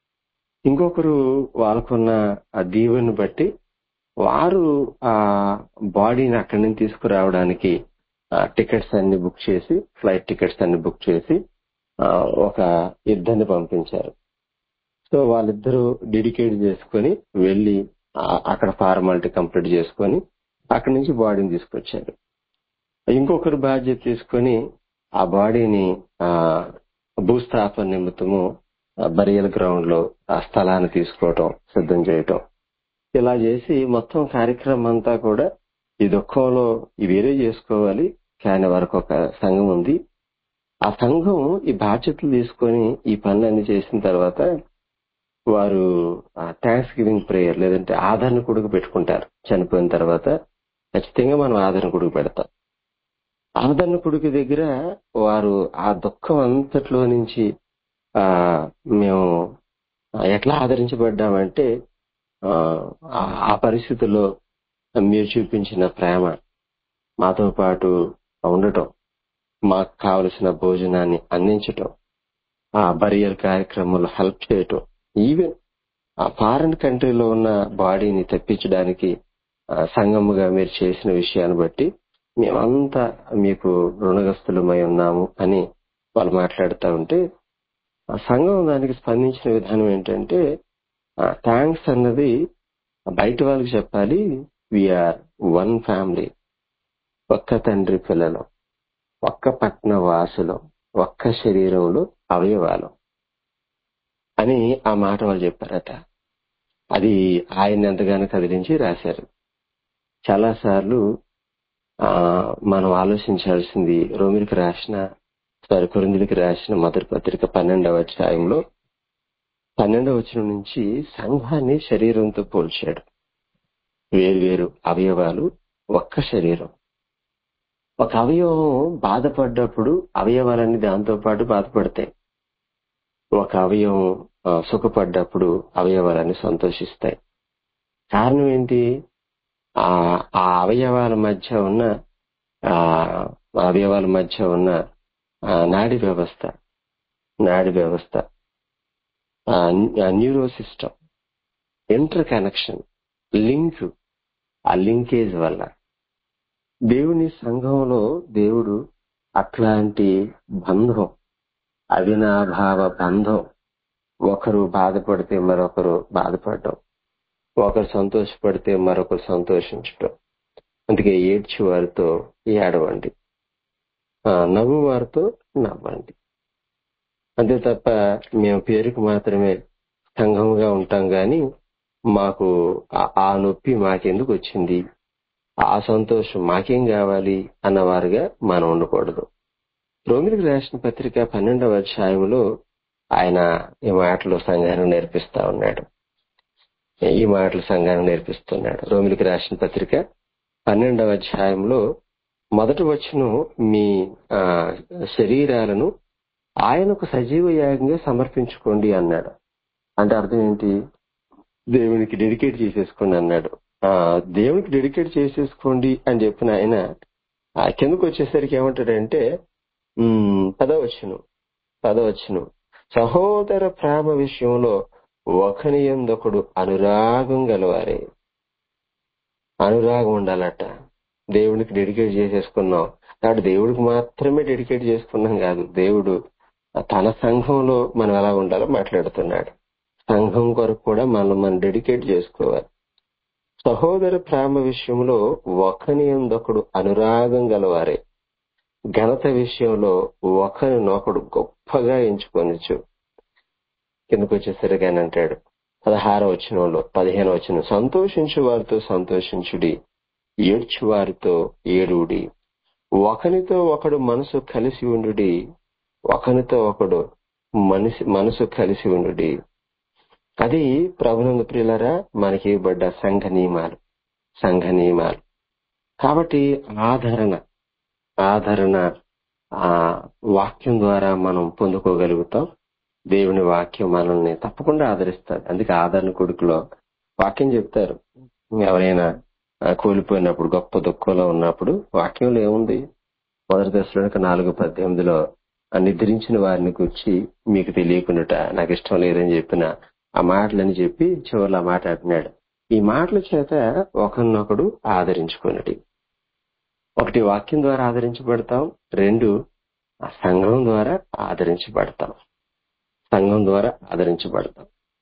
ఇంకొకరు వాళ్ళకున్న ఆ దీవెని బట్టి వారు ఆ బాడీని అక్కడి నుంచి తీసుకురావడానికి టికెట్స్ అన్ని బుక్ చేసి ఫ్లైట్ టికెట్స్ అన్ని బుక్ చేసి ఆ, ఒక ఇద్దరిని పంపించారు సో వాళ్ళిద్దరూ డెడికేట్ చేసుకొని వెళ్లి అక్కడ ఫార్మాలిటీ కంప్లీట్ చేసుకొని అక్కడి నుంచి బాడీని తీసుకొచ్చారు ఇంకొకరు బాధ్యత తీసుకొని ఆ బాడీని ఆ భూస్థాపన నిమిత్తము బరియల్ గ్రౌండ్ లో ఆ స్థలాన్ని తీసుకోవటం సిద్ధం చేయటం ఇలా చేసి మొత్తం కార్యక్రమం అంతా కూడా ఈ దుఃఖంలో ఈ వేరే చేసుకోవాలి కానీ వరకు ఒక సంఘం ఉంది ఆ సంఘం ఈ బాధ్యతలు తీసుకొని ఈ పనులన్నీ చేసిన తర్వాత వారు థ్యాంక్స్ గివింగ్ ప్రేయర్ లేదంటే ఆదరణ కొడుకు పెట్టుకుంటారు చనిపోయిన తర్వాత ఖచ్చితంగా మనం ఆదరణ కొడుకు పెడతాం ఆదరణ కొడుకు దగ్గర వారు ఆ దుఃఖం అంతట్లో నుంచి ఆ మేము ఎట్లా ఆదరించబడ్డామంటే ఆ ఆ పరిస్థితుల్లో మీరు చూపించిన ప్రేమ మాతో పాటు ఉండటం మాకు కావలసిన భోజనాన్ని అందించటం ఆ బరియర్ కార్యక్రమంలో హెల్ప్ చేయటం ఈవెన్ ఆ ఫారెన్ కంట్రీలో ఉన్న బాడీని తెప్పించడానికి ఆ, సంఘముగా మీరు చేసిన విషయాన్ని బట్టి మేమంతా మీకు రుణగస్తులమై ఉన్నాము అని వాళ్ళు మాట్లాడుతూ ఉంటే ఆ సంఘం దానికి స్పందించిన విధానం ఏంటంటే థ్యాంక్స్ అన్నది బయట వాళ్ళకి చెప్పాలి వీఆర్ వన్ ఫ్యామిలీ ఒక్క తండ్రి పిల్లలు ఒక్క పట్న వాసులు ఒక్క శరీరంలో అవయవాలు అని ఆ మాట వాళ్ళు చెప్పారట అది ఆయన ఎంతగానో కదిలించి రాశారు చాలా సార్లు ఆ మనం ఆలోచించాల్సింది రోమిలికి రాసిన సారీ కొరిందులకి రాసిన మొదటి పత్రిక పన్నెండవ అధ్యాయంలో పన్నెండవ వచనం నుంచి సంఘాన్ని శరీరంతో పోల్చాడు వేరు అవయవాలు ఒక్క శరీరం ఒక అవయవం బాధపడ్డప్పుడు అవయవాలన్నీ దాంతో పాటు బాధపడతాయి ఒక అవయవం ఆ, సుఖపడ్డప్పుడు అవయవాలన్నీ సంతోషిస్తాయి కారణం ఏంటి ఆ ఆ అవయవాల మధ్య ఉన్న ఆ అవయవాల మధ్య ఉన్న ఆ, నాడి వ్యవస్థ నాడి వ్యవస్థ neuro system interconnection link ఆ లింకేజ్ వల్ల దేవుని సంఘంలో దేవుడు అట్లాంటి బంధం అవినాభావ బంధం ఒకరు బాధపడితే మరొకరు బాధపడటం ఒకరు సంతోషపడితే మరొకరు సంతోషించటం అందుకే ఏడ్చి వారితో ఏడవండి ఆ, నవ్వు వారితో నవ్వండి అంతే తప్ప మేము పేరుకు మాత్రమే సంఘంగా ఉంటాం గాని మాకు ఆ- ఆ నొప్పి మాకెందుకు వచ్చింది ఆ సంతోషం మాకేం కావాలి అన్నవారుగా మనం ఉండకూడదు రోమిలికి రాసిన పత్రిక పన్నెండవ అధ్యాయంలో ఆయన ఈ మాటలు సంఘాన్ని నేర్పిస్తా ఉన్నాడు ఈ మాటలు సంఘాన్ని నేర్పిస్తున్నాడు రోమిలికి రాసిన పత్రిక పన్నెండవ అధ్యాయంలో మొదటి వచనం మీ ఆ, శరీరాలను ఆయనకు సజీవ యాగంగా సమర్పించుకోండి అన్నాడు అంటే అర్థం ఏంటి దేవునికి డెడికేట్ చేసేసుకోండి అన్నాడు ఆ దేవునికి డెడికేట్ చేసేసుకోండి అని చెప్పిన ఆయన ఆ కిందకు వచ్చేసరికి ఏమంటాడంటే ఉమ్, పదవచ్చును పదవచ్చును సహోదర ప్రేమ విషయంలో ఒకని ఎందొకడు అనురాగం గలవారే అనురాగం ఉండాలట దేవుడికి డెడికేట్ చేసేసుకున్నాం కాబట్టి దేవుడికి మాత్రమే డెడికేట్ చేసుకున్నాం కాదు దేవుడు తన సంఘంలో మనం ఎలా ఉండాలో మాట్లాడుతున్నాడు సంఘం కొరకు కూడా మనం మనం డెడికేట్ చేసుకోవాలి సహోదర ప్రేమ విషయంలో ఒకని ఎందొకడు అనురాగం గలవారే ఘనత విషయంలో ఒకరినొకడు గొప్పగా ఎంచుకొనొచ్చు కిందకు వచ్చేసరికి ఆయన అంటాడు పదహార వచనంలో పదిహేను వచనం సంతోషించు వారితో సంతోషించుడి ఏడ్చు వారితో ఏడుడి ఒకనితో ఒకడు మనసు కలిసి ఉండుడి ఒకనితో ఒకడు మనిషి మనసు కలిసి ఉండుడి అది ప్రభునందు ప్రియులరా మనకి ఇవ్వబడ్డ సంఘ నియమాలు సంఘ నియమాలు కాబట్టి ఆదరణ ఆదరణ ఆ వాక్యం ద్వారా మనం పొందుకోగలుగుతాం దేవుని వాక్యం మనల్ని తప్పకుండా ఆదరిస్తారు అందుకే ఆదరణ కొడుకులో వాక్యం చెప్తారు ఎవరైనా ఆ, కోల్పోయినప్పుడు గొప్ప దుఃఖంలో ఉన్నప్పుడు వాక్యంలో ఏముంది మొదటి దశలోనికి నాలుగు పద్దెనిమిదిలో ఆ నిద్రించిన వారిని గురించి మీకు తెలియకుండాట నాకు ఇష్టం లేదని చెప్పిన ఆ మాటలని చెప్పి చివరిలో ఆ మాట అంటున్నాడు ఈ మాటల చేత ఒకరినొకడు ఆదరించుకున్నది ఒకటి వాక్యం ద్వారా ఆదరించబడతాం రెండు ఆ సంఘం ద్వారా ఆదరించబడతాం సంఘం ద్వారా ఆదరించబడతాం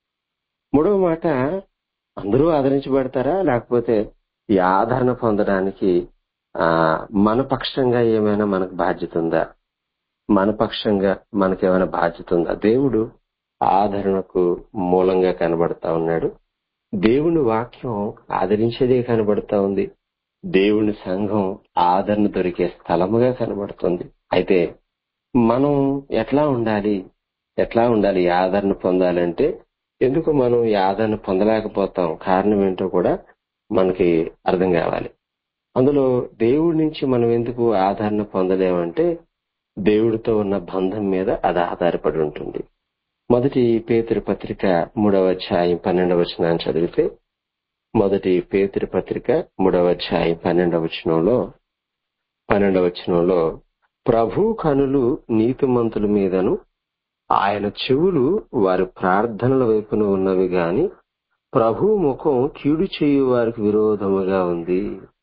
మూడవ మాట అందరూ ఆదరించబడతారా లేకపోతే ఈ ఆదరణ పొందడానికి ఆ మన పక్షంగా ఏమైనా మనకు బాధ్యత ఉందా మన పక్షంగా మనకేమైనా బాధ్యత ఉందా దేవుడు ఆదరణకు మూలంగా కనబడతా ఉన్నాడు దేవుని వాక్యం ఆదరించేదే కనబడతా ఉంది దేవుని సంఘం ఆదరణ దొరికే స్థలముగా కనబడుతుంది అయితే మనం ఎట్లా ఉండాలి ఎట్లా ఉండాలి ఈ ఆదరణ పొందాలంటే ఎందుకు మనం ఈ ఆదరణ పొందలేకపోతాం కారణం ఏంటో కూడా మనకి అర్థం కావాలి అందులో దేవుడి నుంచి మనం ఎందుకు ఆదరణ పొందలేమంటే దేవుడితో ఉన్న బంధం మీద అది ఆధారపడి ఉంటుంది మొదటి పేతురు పత్రిక మూడవ అధ్యాయం పన్నెండవ వచనాన్ని చదివితే మొదటి పేతురు పత్రిక మూడవ అధ్యాయం పన్నెండవ వచనంలో పన్నెండవ వచనంలో ప్రభు కనులు నీతిమంతుల మీదను ఆయన చెవులు వారి ప్రార్థనల వైపున ఉన్నవి గాని ప్రభు ముఖం కీడు చేయు వారికి విరోధముగా ఉంది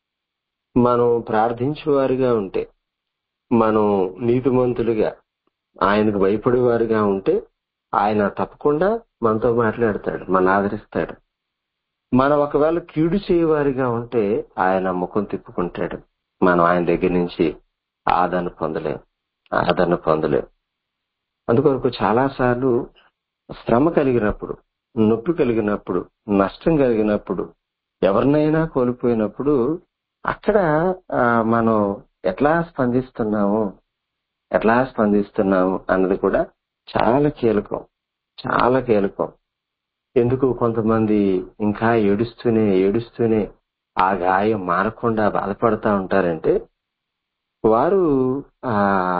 మనం ప్రార్థించేవారుగా ఉంటే మనం నీతిమంతులుగా ఆయనకు భయపడేవారుగా ఉంటే ఆయన తప్పకుండా మనతో మాట్లాడతాడు మన ఆదరిస్తాడు మనం ఒకవేళ కీడు చేయవారిగా ఉంటే ఆయన ముఖం తిప్పుకుంటాడు మనం ఆయన దగ్గర నుంచి ఆదరణ పొందలేం ఆదరణ పొందలేం అందుకొరకు చాలా సార్లు శ్రమ కలిగినప్పుడు నొప్పి కలిగినప్పుడు నష్టం కలిగినప్పుడు ఎవరినైనా కోల్పోయినప్పుడు అక్కడ ఆ, మనం ఎట్లా స్పందిస్తున్నాము ఎట్లా స్పందిస్తున్నాము అన్నది కూడా చాలా కీలకం చాలా కీలకం ఎందుకు కొంతమంది ఇంకా ఏడుస్తూనే ఏడుస్తూనే ఆ గాయం మారకుండా బాధపడతా ఉంటారంటే వారు ఆ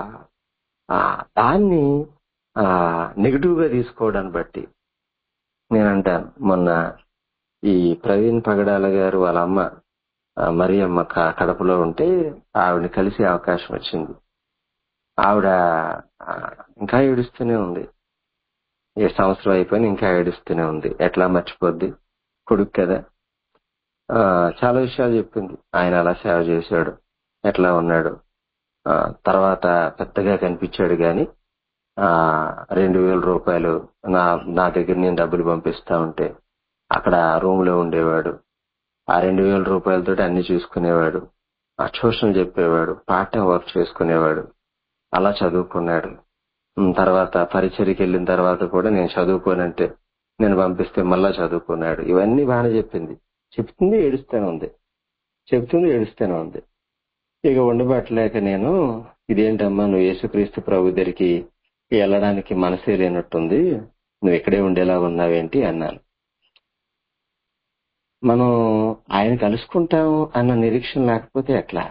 ఆ దాన్ని ఆ నెగిటివ్ గా తీసుకోవడాన్ని బట్టి నేను అంటాను మొన్న ఈ ప్రవీణ్ పగడాల గారు వాళ్ళ అమ్మ ఆ, మరియమ్మ క- కడపలో ఉంటే ఆవిడని కలిసే అవకాశం వచ్చింది ఆవిడ ఆ, ఇంకా ఏడుస్తూనే ఉంది ఏ సంవత్సరం అయిపోయినా ఇంకా ఏడుస్తూనే ఉంది ఎట్లా మర్చిపోద్ది కొడుకు కదా ఆ, చాలా విషయాలు చెప్పింది ఆయన అలా సేవ చేశాడు ఎట్లా ఉన్నాడు ఆ, తర్వాత పెద్దగా కనిపించాడు గాని ఆ రెండు వేల రూపాయలు నా నా దగ్గర నేను డబ్బులు పంపిస్తా ఉంటే అక్కడ రూమ్ లో ఉండేవాడు ఆ రెండు వేల రూపాయలతో అన్ని చూసుకునేవాడు ఆ ట్యూషన్ చెప్పేవాడు పార్ట్ టైం వర్క్ చేసుకునేవాడు అలా చదువుకున్నాడు ఉమ్, తర్వాత పరిచయకి వెళ్ళిన తర్వాత కూడా నేను చదువుకోనంటే నేను పంపిస్తే మళ్ళా చదువుకున్నాడు ఇవన్నీ బాగానే చెప్పింది చెప్తుంది ఏడుస్తూనే ఉంది చెప్తుంది ఏడుస్తూనే ఉంది ఇక ఉండబట్టలేక నేను ఇదేంటమ్మా నువ్వు యేసుక్రీస్తు ప్రభు దగ్గరికి వెళ్ళడానికి మనసే లేనట్టుంది నువ్వు ఇక్కడే ఉండేలా ఉన్నావేంటి అన్నాను మనం ఆయన కలుసుకుంటాం అన్న నిరీక్షణ లేకపోతే ఎట్లా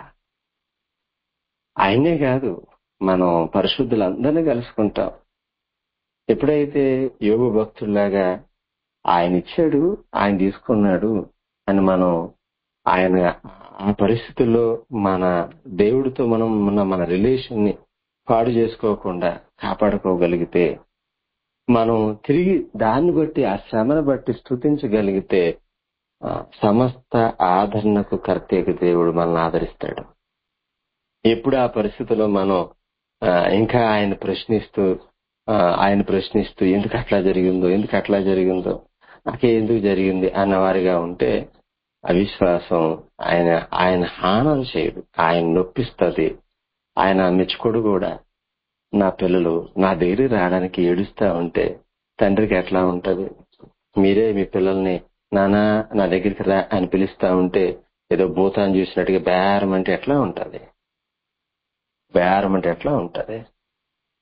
ఆయనే కాదు మనం పరిశుద్ధులందరినీ కలుసుకుంటాం ఎప్పుడైతే యోగ భక్తుల్లాగా ఆయన ఇచ్చాడు ఆయన తీసుకున్నాడు అని మనం ఆయన ఆ పరిస్థితుల్లో మన దేవుడితో మనం ఉన్న మన రిలేషన్ ని పాడు చేసుకోకుండా కాపాడుకోగలిగితే మనం తిరిగి దాన్ని బట్టి ఆ శ్రమను బట్టి స్థుతించగలిగితే ఆ, సమస్త ఆదరణకు కర్తేక దేవుడు మనల్ని ఆదరిస్తాడు ఎప్పుడు ఆ పరిస్థితిలో మనం ఆ, ఇంకా ఆయన ప్రశ్నిస్తూ ఆ, ఆయన ప్రశ్నిస్తూ ఎందుకు అట్లా జరిగిందో ఎందుకు అట్లా జరిగిందో నాకే ఎందుకు జరిగింది అన్నవారిగా ఉంటే అవిశ్వాసం ఆయన ఆయన హానం చేయడు ఆయన నొప్పిస్తుంది ఆయన మెచ్చుకోడు కూడా నా పిల్లలు నా దగ్గర రావడానికి ఏడుస్తా ఉంటే తండ్రికి ఎట్లా ఉంటది మీరే మీ పిల్లల్ని నానా నా దగ్గరికి రా అని పిలుస్తా ఉంటే ఏదో భూతాన్ని చూసినట్టుగా బేరం అంటే ఎట్లా ఉంటది బేరం అంటే ఎట్లా ఉంటది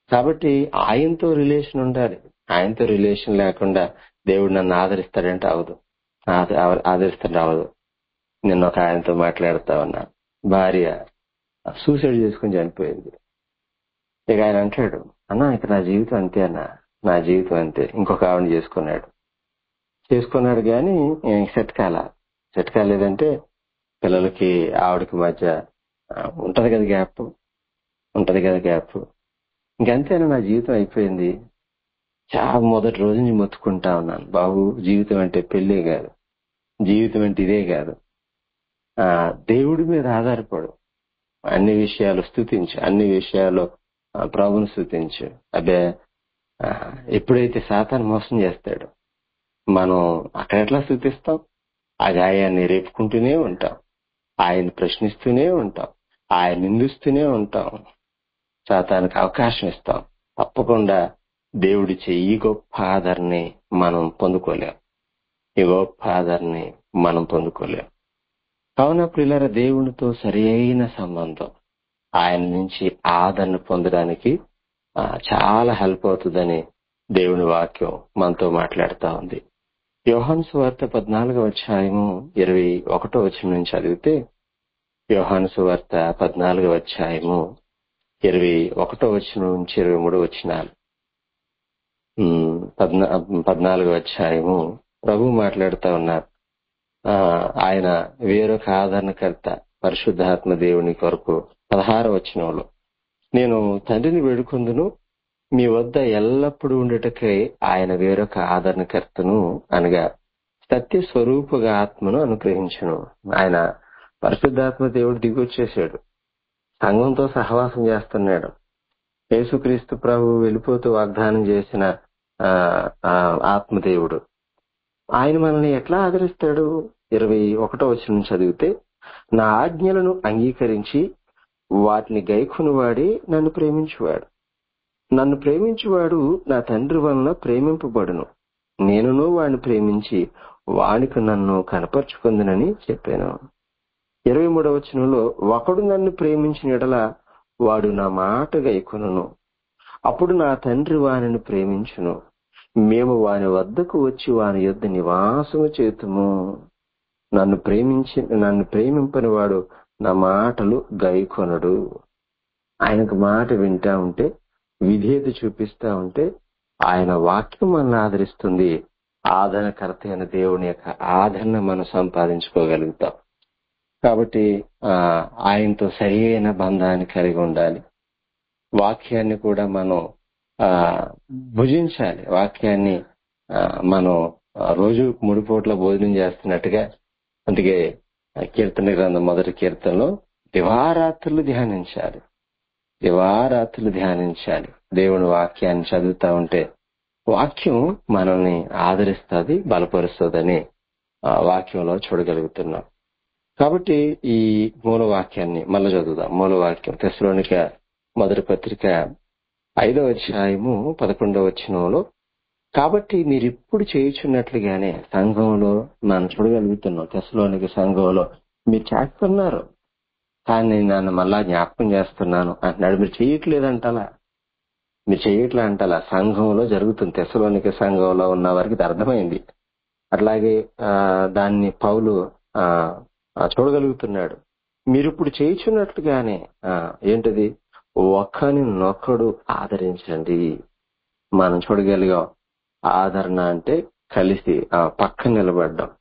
కాబట్టి ఆయనతో రిలేషన్ ఉండాలి ఆయనతో రిలేషన్ లేకుండా దేవుడు నన్ను ఆదరిస్తాడంటే అవదు ఆద- ఆదరిస్తాడు అవదు నిన్న ఒక ఆయనతో మాట్లాడుతా ఉన్నా భార్య సూసైడ్ చేసుకుని చనిపోయింది ఇక ఆయన అంటాడు అన్నా ఇక నా జీవితం అంతే అన్న నా జీవితం అంతే ఇంకొక ఆవిడ చేసుకున్నాడు చేసుకున్నాడు కానీ సెట్ కాల సెట్ కాలేదంటే పిల్లలకి ఆవిడకి మధ్య ఆ, ఉంటది కదా గ్యాప్ ఉంటది కదా గ్యాప్ ఇంకంతేనా నా జీవితం అయిపోయింది చాలా మొదటి రోజు నుంచి మొత్తుకుంటా ఉన్నాను బాబు జీవితం అంటే పెళ్ళే కాదు జీవితం అంటే ఇదే కాదు ఆ దేవుడి మీద ఆధారపడు అన్ని విషయాలు స్థుతించు అన్ని విషయాలు ఆ, ప్రభుని స్థుతించు అబ్బే ఆ, ఎప్పుడైతే సాతాను మోసం చేస్తాడు మనం అక్కడ ఎట్లా స్థుతిస్తాం ఆ గాయాన్ని రేపుకుంటూనే ఉంటాం ఆయన ప్రశ్నిస్తూనే ఉంటాం ఆయన నిందిస్తూనే ఉంటాం సాతానికి అవకాశం ఇస్తాం తప్పకుండా దేవుడిచ్చే ఈ గొప్ప ఆదరణని మనం పొందుకోలేం ఈ గొప్ప ఆదరణని మనం పొందుకోలేం కావున ప్రియులార దేవునితో సరి అయిన సంబంధం ఆయన నుంచి ఆదరణ పొందడానికి ఆ, చాలా హెల్ప్ అవుతుందని దేవుని వాక్యం మనతో మాట్లాడుతా ఉంది యోహాను సువార్త పద్నాలుగో అధ్యాయము ఇరవై ఒకటో వచనం నుంచి చదివితే యోహాను సువార్త పద్నాలుగో అధ్యాయము ఇరవై ఒకటో వచనం నుంచి ఇరవై మూడో వచనాలు ఉమ్, పద్నా పద్నాలుగో అధ్యాయము ప్రభు మాట్లాడుతా ఉన్నారు ఆ, ఆయన వేరొక ఆదరణకర్త పరిశుద్ధాత్మ దేవుని కొరకు పదహార వచనంలో నేను తండ్రిని వేడుకొందును మీ వద్ద ఎల్లప్పుడూ ఉండటకై ఆయన వేరొక ఆదరణకర్తను అనగా సత్య స్వరూపుగా ఆత్మను అనుగ్రహించును ఆయన పరిశుద్ధాత్మ దేవుడు దిగొచ్చేసాడు సంఘంతో సహవాసం చేస్తున్నాడు యేసుక్రీస్తు ప్రభు వెళ్ళిపోతూ వాగ్దానం చేసిన ఆ, ఆ, ఆత్మదేవుడు ఆయన మనల్ని ఎట్లా ఆదరిస్తాడు ఇరవై ఒకటో వచనం చదివితే నా ఆజ్ఞలను అంగీకరించి వాటిని గైకుని వాడి నన్ను ప్రేమించువాడు నన్ను ప్రేమించువాడు నా తండ్రి వలన ప్రేమింపబడును నేనును వాడిని ప్రేమించి వానికి నన్ను కనపరుచుకుందునని చెప్పాను ఇరవై మూడవ వచనంలో ఒకడు నన్ను ప్రేమించిన ఎడల వాడు నా మాట గైకొనును అప్పుడు నా తండ్రి వానిని ప్రేమించును మేము వాని వద్దకు వచ్చి వాని యొద్ద నివాసము చేతుము నన్ను ప్రేమించి నన్ను ప్రేమింపని వాడు నా మాటలు గైకొనడు ఆయనకు మాట వింటా ఉంటే విధేయత చూపిస్తా ఉంటే ఆయన వాక్యం మనల్ని ఆదరిస్తుంది ఆదరణకర్త అయిన దేవుని యొక్క ఆదరణ మనం సంపాదించుకోగలుగుతాం కాబట్టి ఆ ఆయనతో సరైన బంధాన్ని కలిగి ఉండాలి వాక్యాన్ని కూడా మనం ఆ భుజించాలి వాక్యాన్ని ఆ, మనం ఆ, రోజు మూడు పూట్ల భోజనం చేస్తున్నట్టుగా అందుకే ఆ కీర్తన గ్రంథం మొదటి కీర్తనలో దివారాత్రులు ధ్యానించాలి దివారాత్రులు ధ్యానించాలి దేవుని వాక్యాన్ని చదువుతా ఉంటే వాక్యం మనల్ని ఆదరిస్తుంది బలపరుస్తుందని ఆ వాక్యంలో చూడగలుగుతున్నాం కాబట్టి ఈ మూల వాక్యాన్ని మళ్ళీ చదువుదాం మూల వాక్యం తెశలోనిక మొదటి పత్రిక ఐదవ అధ్యాయము పదకొండవ వచనంలో కాబట్టి మీరు ఇప్పుడు చేయుచున్నట్లుగానే సంఘంలో మనం చూడగలుగుతున్నాం తెశలోనిక సంఘంలో మీరు చేస్తున్నారు కానీ నేను నన్ను మళ్ళా జ్ఞాపకం చేస్తున్నాను అంటున్నాడు మీరు చేయట్లేదంటలా మీరు చేయట్లే అంటలా సంఘంలో జరుగుతుంది తెశలోనిక సంఘంలో ఉన్న వారికి ఇది అర్థమైంది అట్లాగే ఆ, దాన్ని పౌలు ఆ, ఆ, చూడగలుగుతున్నాడు మీరు ఇప్పుడు చేయుచున్నట్లుగానే ఆ, ఏంటది ఒకని నొకడు ఆదరించండి మనం చూడగలిగాం ఆదరణ అంటే కలిసి ఆ, పక్కన నిలబడ్డం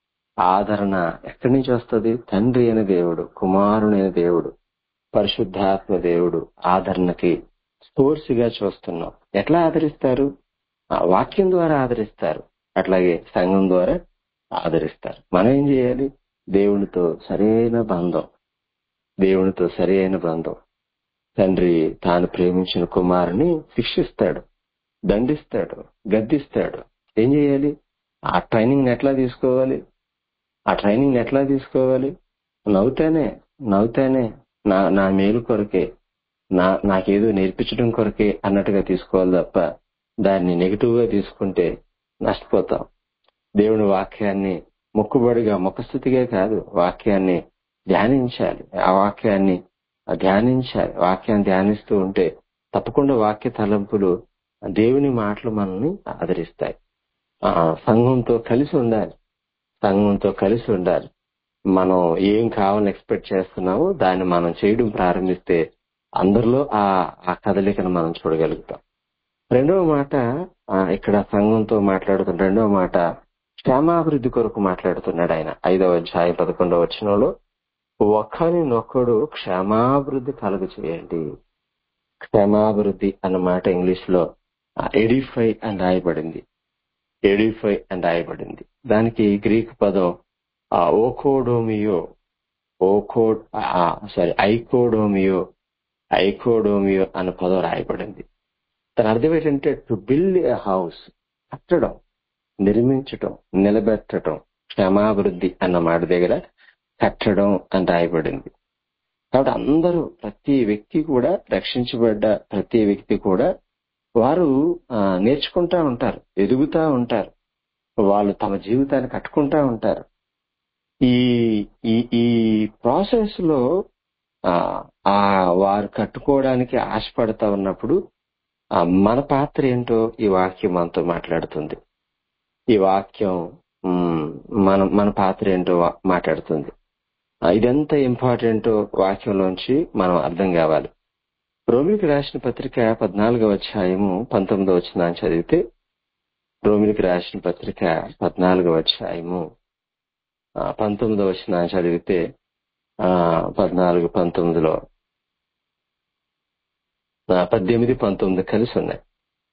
ఆదరణ ఎక్కడి నుంచి వస్తుంది తండ్రి అయిన దేవుడు కుమారుడైన దేవుడు పరిశుద్ధాత్మ దేవుడు ఆదరణకి సోర్స్ గా చూస్తున్నాం ఎట్లా ఆదరిస్తారు ఆ వాక్యం ద్వారా ఆదరిస్తారు అట్లాగే సంఘం ద్వారా ఆదరిస్తారు మనం ఏం చేయాలి దేవునితో సరైన బంధం దేవునితో సరైన బంధం తండ్రి తాను ప్రేమించిన కుమారుని శిక్షిస్తాడు దండిస్తాడు గద్దిస్తాడు ఏం చేయాలి ఆ ట్రైనింగ్ ఎట్లా తీసుకోవాలి ఆ ట్రైనింగ్ ఎట్లా తీసుకోవాలి నవ్వుతానే నవ్వుతానే నా నా మేలు కొరకే నా నాకేదో నేర్పించడం కొరకే అన్నట్టుగా తీసుకోవాలి తప్ప దాన్ని నెగిటివ్ గా తీసుకుంటే నష్టపోతాం దేవుని వాక్యాన్ని మొక్కుబడిగా ముఖస్థుతిగా కాదు వాక్యాన్ని ధ్యానించాలి ఆ వాక్యాన్ని ధ్యానించాలి వాక్యాన్ని ధ్యానిస్తూ ఉంటే తప్పకుండా వాక్య తలంపులు దేవుని మాటలు మనల్ని ఆదరిస్తాయి ఆ సంఘంతో కలిసి ఉండాలి సంఘంతో కలిసి ఉండాలి మనం ఏం కావాలని ఎక్స్పెక్ట్ చేస్తున్నామో దాన్ని మనం చేయడం ప్రారంభిస్తే అందరిలో ఆ ఆ కదలికను మనం చూడగలుగుతాం రెండవ మాట ఆ, ఇక్కడ సంఘంతో మాట్లాడుతున్న రెండవ మాట క్షేమాభివృద్ధి కొరకు మాట్లాడుతున్నాడు ఆయన ఐదవ అధ్యాయం పదకొండవ వచనంలో ఒకరినొకడు క్షేమాభివృద్ధి కలుగు చేయండి క్షేమాభివృద్ధి అన్న మాట ఇంగ్లీష్ లో ఎడిఫై అని రాయబడింది ఎడిఫై అని రాయబడింది దానికి గ్రీక్ పదం ఆ, ఓకోడోమియో ఓకో సారీ ఐకోడోమియో ఐకోడోమియో అన్న పదం రాయబడింది దాని అర్థం ఏంటంటే టు బిల్డ్ ఏ హౌస్ కట్టడం నిర్మించటం నిలబెట్టడం క్షమాభివృద్ధి అన్న మాట దగ్గర కట్టడం అని రాయబడింది కాబట్టి అందరూ ప్రతి వ్యక్తి కూడా రక్షించబడ్డ ప్రతి వ్యక్తి కూడా వారు ఆ, నేర్చుకుంటా ఉంటారు ఎదుగుతా ఉంటారు వాళ్ళు తమ జీవితాన్ని కట్టుకుంటా ఉంటారు ఈ ఈ ఈ ప్రాసెస్ లో ఆ ఆ వారు కట్టుకోవడానికి ఆశపడతా ఉన్నప్పుడు ఆ, మన పాత్ర ఏంటో ఈ వాక్యం మనతో మాట్లాడుతుంది ఈ వాక్యం మ్, మన మన పాత్ర ఏంటో వా- మాట్లాడుతుంది ఆ, ఇదెంత ఇంపార్టెంటో వాక్యంలోంచి మనం అర్థం కావాలి రోమిలికి రాసిన పత్రిక పద్నాలుగవ అధ్యాయము పంతొమ్మిదవ వచ్చిన చదివితే రోమిలికి రాసిన పత్రిక పద్నాలుగవ అధ్యాయము ఆ, పంతొమ్మిదవ వచ్చిన చదివితే ఆ, పద్నాలుగు పంతొమ్మిదిలో ఆ, పద్దెనిమిది పంతొమ్మిది కలిసి ఉన్నాయి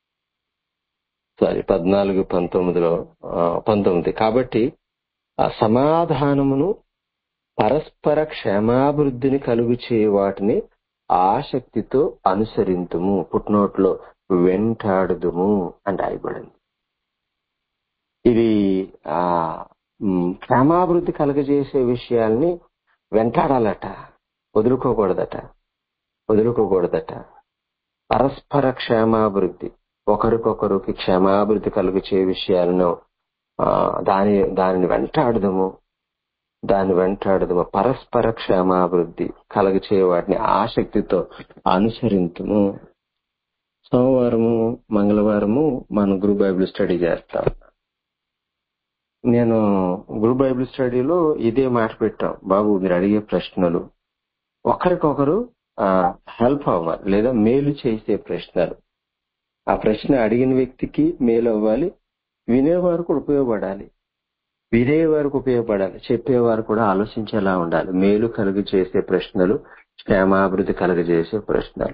సారీ పద్నాలుగు పంతొమ్మిదిలో ఆ, పంతొమ్మిది కాబట్టి ఆ సమాధానమును పరస్పర క్షేమాభివృద్ధిని కలుగు చేయ వాటిని ఆసక్తితో అనుసరింతుము పుట్నోట్లో వెంటాడుదుము అని రాయబడింది ఇది ఆ మ్, క్షేమాభివృద్ధి కలుగజేసే విషయాల్ని వెంటాడాలట వదులుకోకూడదట వదులుకోకూడదట పరస్పర క్షేమాభివృద్ధి ఒకరికొకరికి క్షేమాభివృద్ధి కలుగు చే విషయాలను ఆ, దాని దానిని వెంటాడదము దాన్ని వెంటాడదము పరస్పర క్షేమాభివృద్ధి కలుగచే వాటిని ఆసక్తితో అనుసరింతుము సోమవారము మంగళవారము మనం గ్రూప్ బైబిల్ స్టడీ చేస్తాం నేను గ్రూప్ బైబిల్ స్టడీలో ఇదే మాట పెట్టాం బాబు మీరు అడిగే ప్రశ్నలు ఒకరికొకరు హెల్ప్ అవ్వాలి లేదా మేలు చేసే ప్రశ్నలు ఆ ప్రశ్న అడిగిన వ్యక్తికి మేలు అవ్వాలి వినేవారు కూడా ఉపయోగపడాలి వినేవారికి ఉపయోగపడాలి చెప్పేవారు కూడా ఆలోచించేలా ఉండాలి మేలు కలుగు చేసే ప్రశ్నలు క్షేమాభివృద్ధి కలుగజేసే ప్రశ్నలు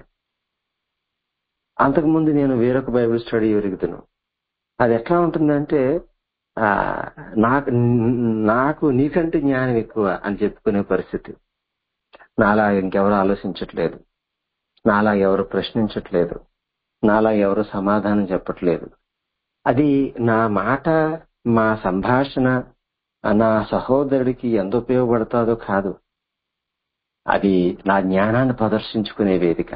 అంతకుముందు నేను వేరొక బైబిల్ స్టడీ ఎరుగుతాను అది ఎట్లా ఉంటుందంటే ఆ నాకు నాకు నీకంటే జ్ఞానం ఎక్కువ అని చెప్పుకునే పరిస్థితి నాలా ఇంకెవరు ఆలోచించట్లేదు నాలా ఎవరు ప్రశ్నించట్లేదు నాలా ఎవరు సమాధానం చెప్పట్లేదు అది నా మాట మా సంభాషణ నా సహోదరుడికి ఎంత ఉపయోగపడుతుందో కాదు అది నా జ్ఞానాన్ని ప్రదర్శించుకునే వేదిక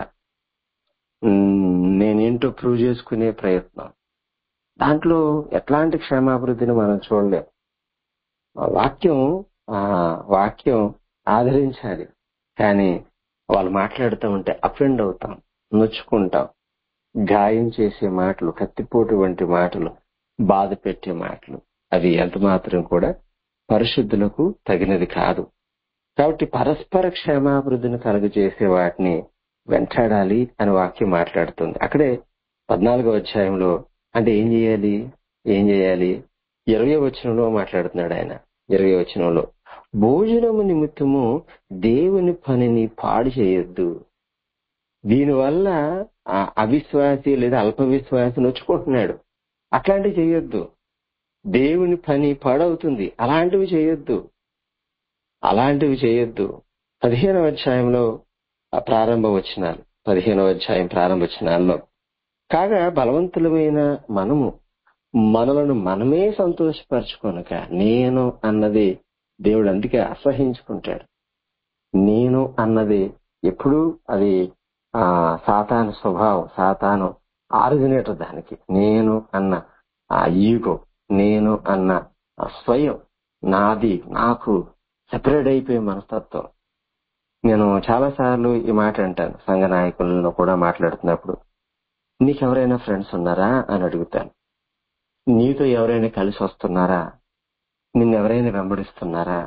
ఉమ్, నేనేంటో ప్రూవ్ చేసుకునే ప్రయత్నం దాంట్లో ఎట్లాంటి క్షేమాభివృద్ధిని మనం చూడలేం ఆ వాక్యం ఆ వాక్యం ఆదరించాలి కానీ వాళ్ళు మాట్లాడుతూ ఉంటే అఫెండ్ అవుతాం నొచ్చుకుంటాం గాయం చేసే మాటలు కత్తిపోటు వంటి మాటలు బాధ పెట్టే మాటలు అవి ఎంత మాత్రం కూడా పరిశుద్ధులకు తగినది కాదు కాబట్టి పరస్పర క్షేమాభివృద్ధిని కలుగజేసే వాటిని వెంటాడాలి అని వాక్యం మాట్లాడుతుంది అక్కడే పద్నాలుగో అధ్యాయంలో అంటే ఏం చేయాలి ఏం చేయాలి ఇరవై వచనంలో మాట్లాడుతున్నాడు ఆయన ఇరవై వచనంలో భోజనము నిమిత్తము దేవుని పనిని పాడు చేయొద్దు దీనివల్ల ఆ అవిశ్వాసి లేదా అల్ప విశ్వాసి నొచ్చుకుంటున్నాడు అట్లాంటివి చేయొద్దు దేవుని పని పాడవుతుంది అలాంటివి చేయొద్దు అలాంటివి చేయొద్దు పదిహేనవ అధ్యాయంలో ఆ ప్రారంభ వచనాలు పదిహేనవ అధ్యాయం ప్రారంభ వచనాల్లో కాగా బలవంతులమైన మనము మనలను మనమే సంతోషపరచుకొనక నేను అన్నది దేవుడు అందుకే అసహించుకుంటాడు నేను అన్నది ఎప్పుడు అది ఆ సాతాను స్వభావం సాతాను ఆరిజినేటర్ దానికి నేను అన్న ఆ ఈగో నేను అన్న ఆ స్వయం నాది నాకు సెపరేట్ అయిపోయే మనస్తత్వం నేను చాలా సార్లు ఈ మాట అంటాను సంఘ నాయకులను కూడా మాట్లాడుతున్నప్పుడు నీకెవరైనా ఫ్రెండ్స్ ఉన్నారా అని అడుగుతాను నీతో ఎవరైనా కలిసి వస్తున్నారా నిన్ను ఎవరైనా వెంబడిస్తున్నారా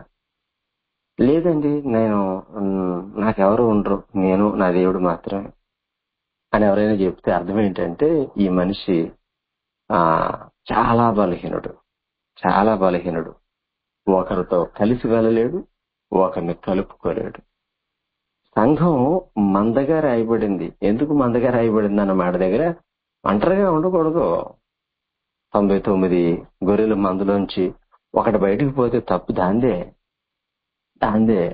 లేదండి నేను మ్, నాకెవరు ఉండరు నేను నా దేవుడు మాత్రమే అని ఎవరైనా చెప్తే అర్థం ఏంటంటే ఈ మనిషి ఆ చాలా బలహీనుడు చాలా బలహీనుడు ఒకరితో కలిసి వెళ్ళలేడు ఒకరిని కలుపుకోలేడు సంఘం మందగా రాయబడింది ఎందుకు మందగా రాయబడింది అన్న మాట దగ్గర ఒంటరిగా ఉండకూడదు తొంభై తొమ్మిది గొర్రెల మందులోంచి ఒకటి బయటికి పోతే తప్పు దాందే దాందే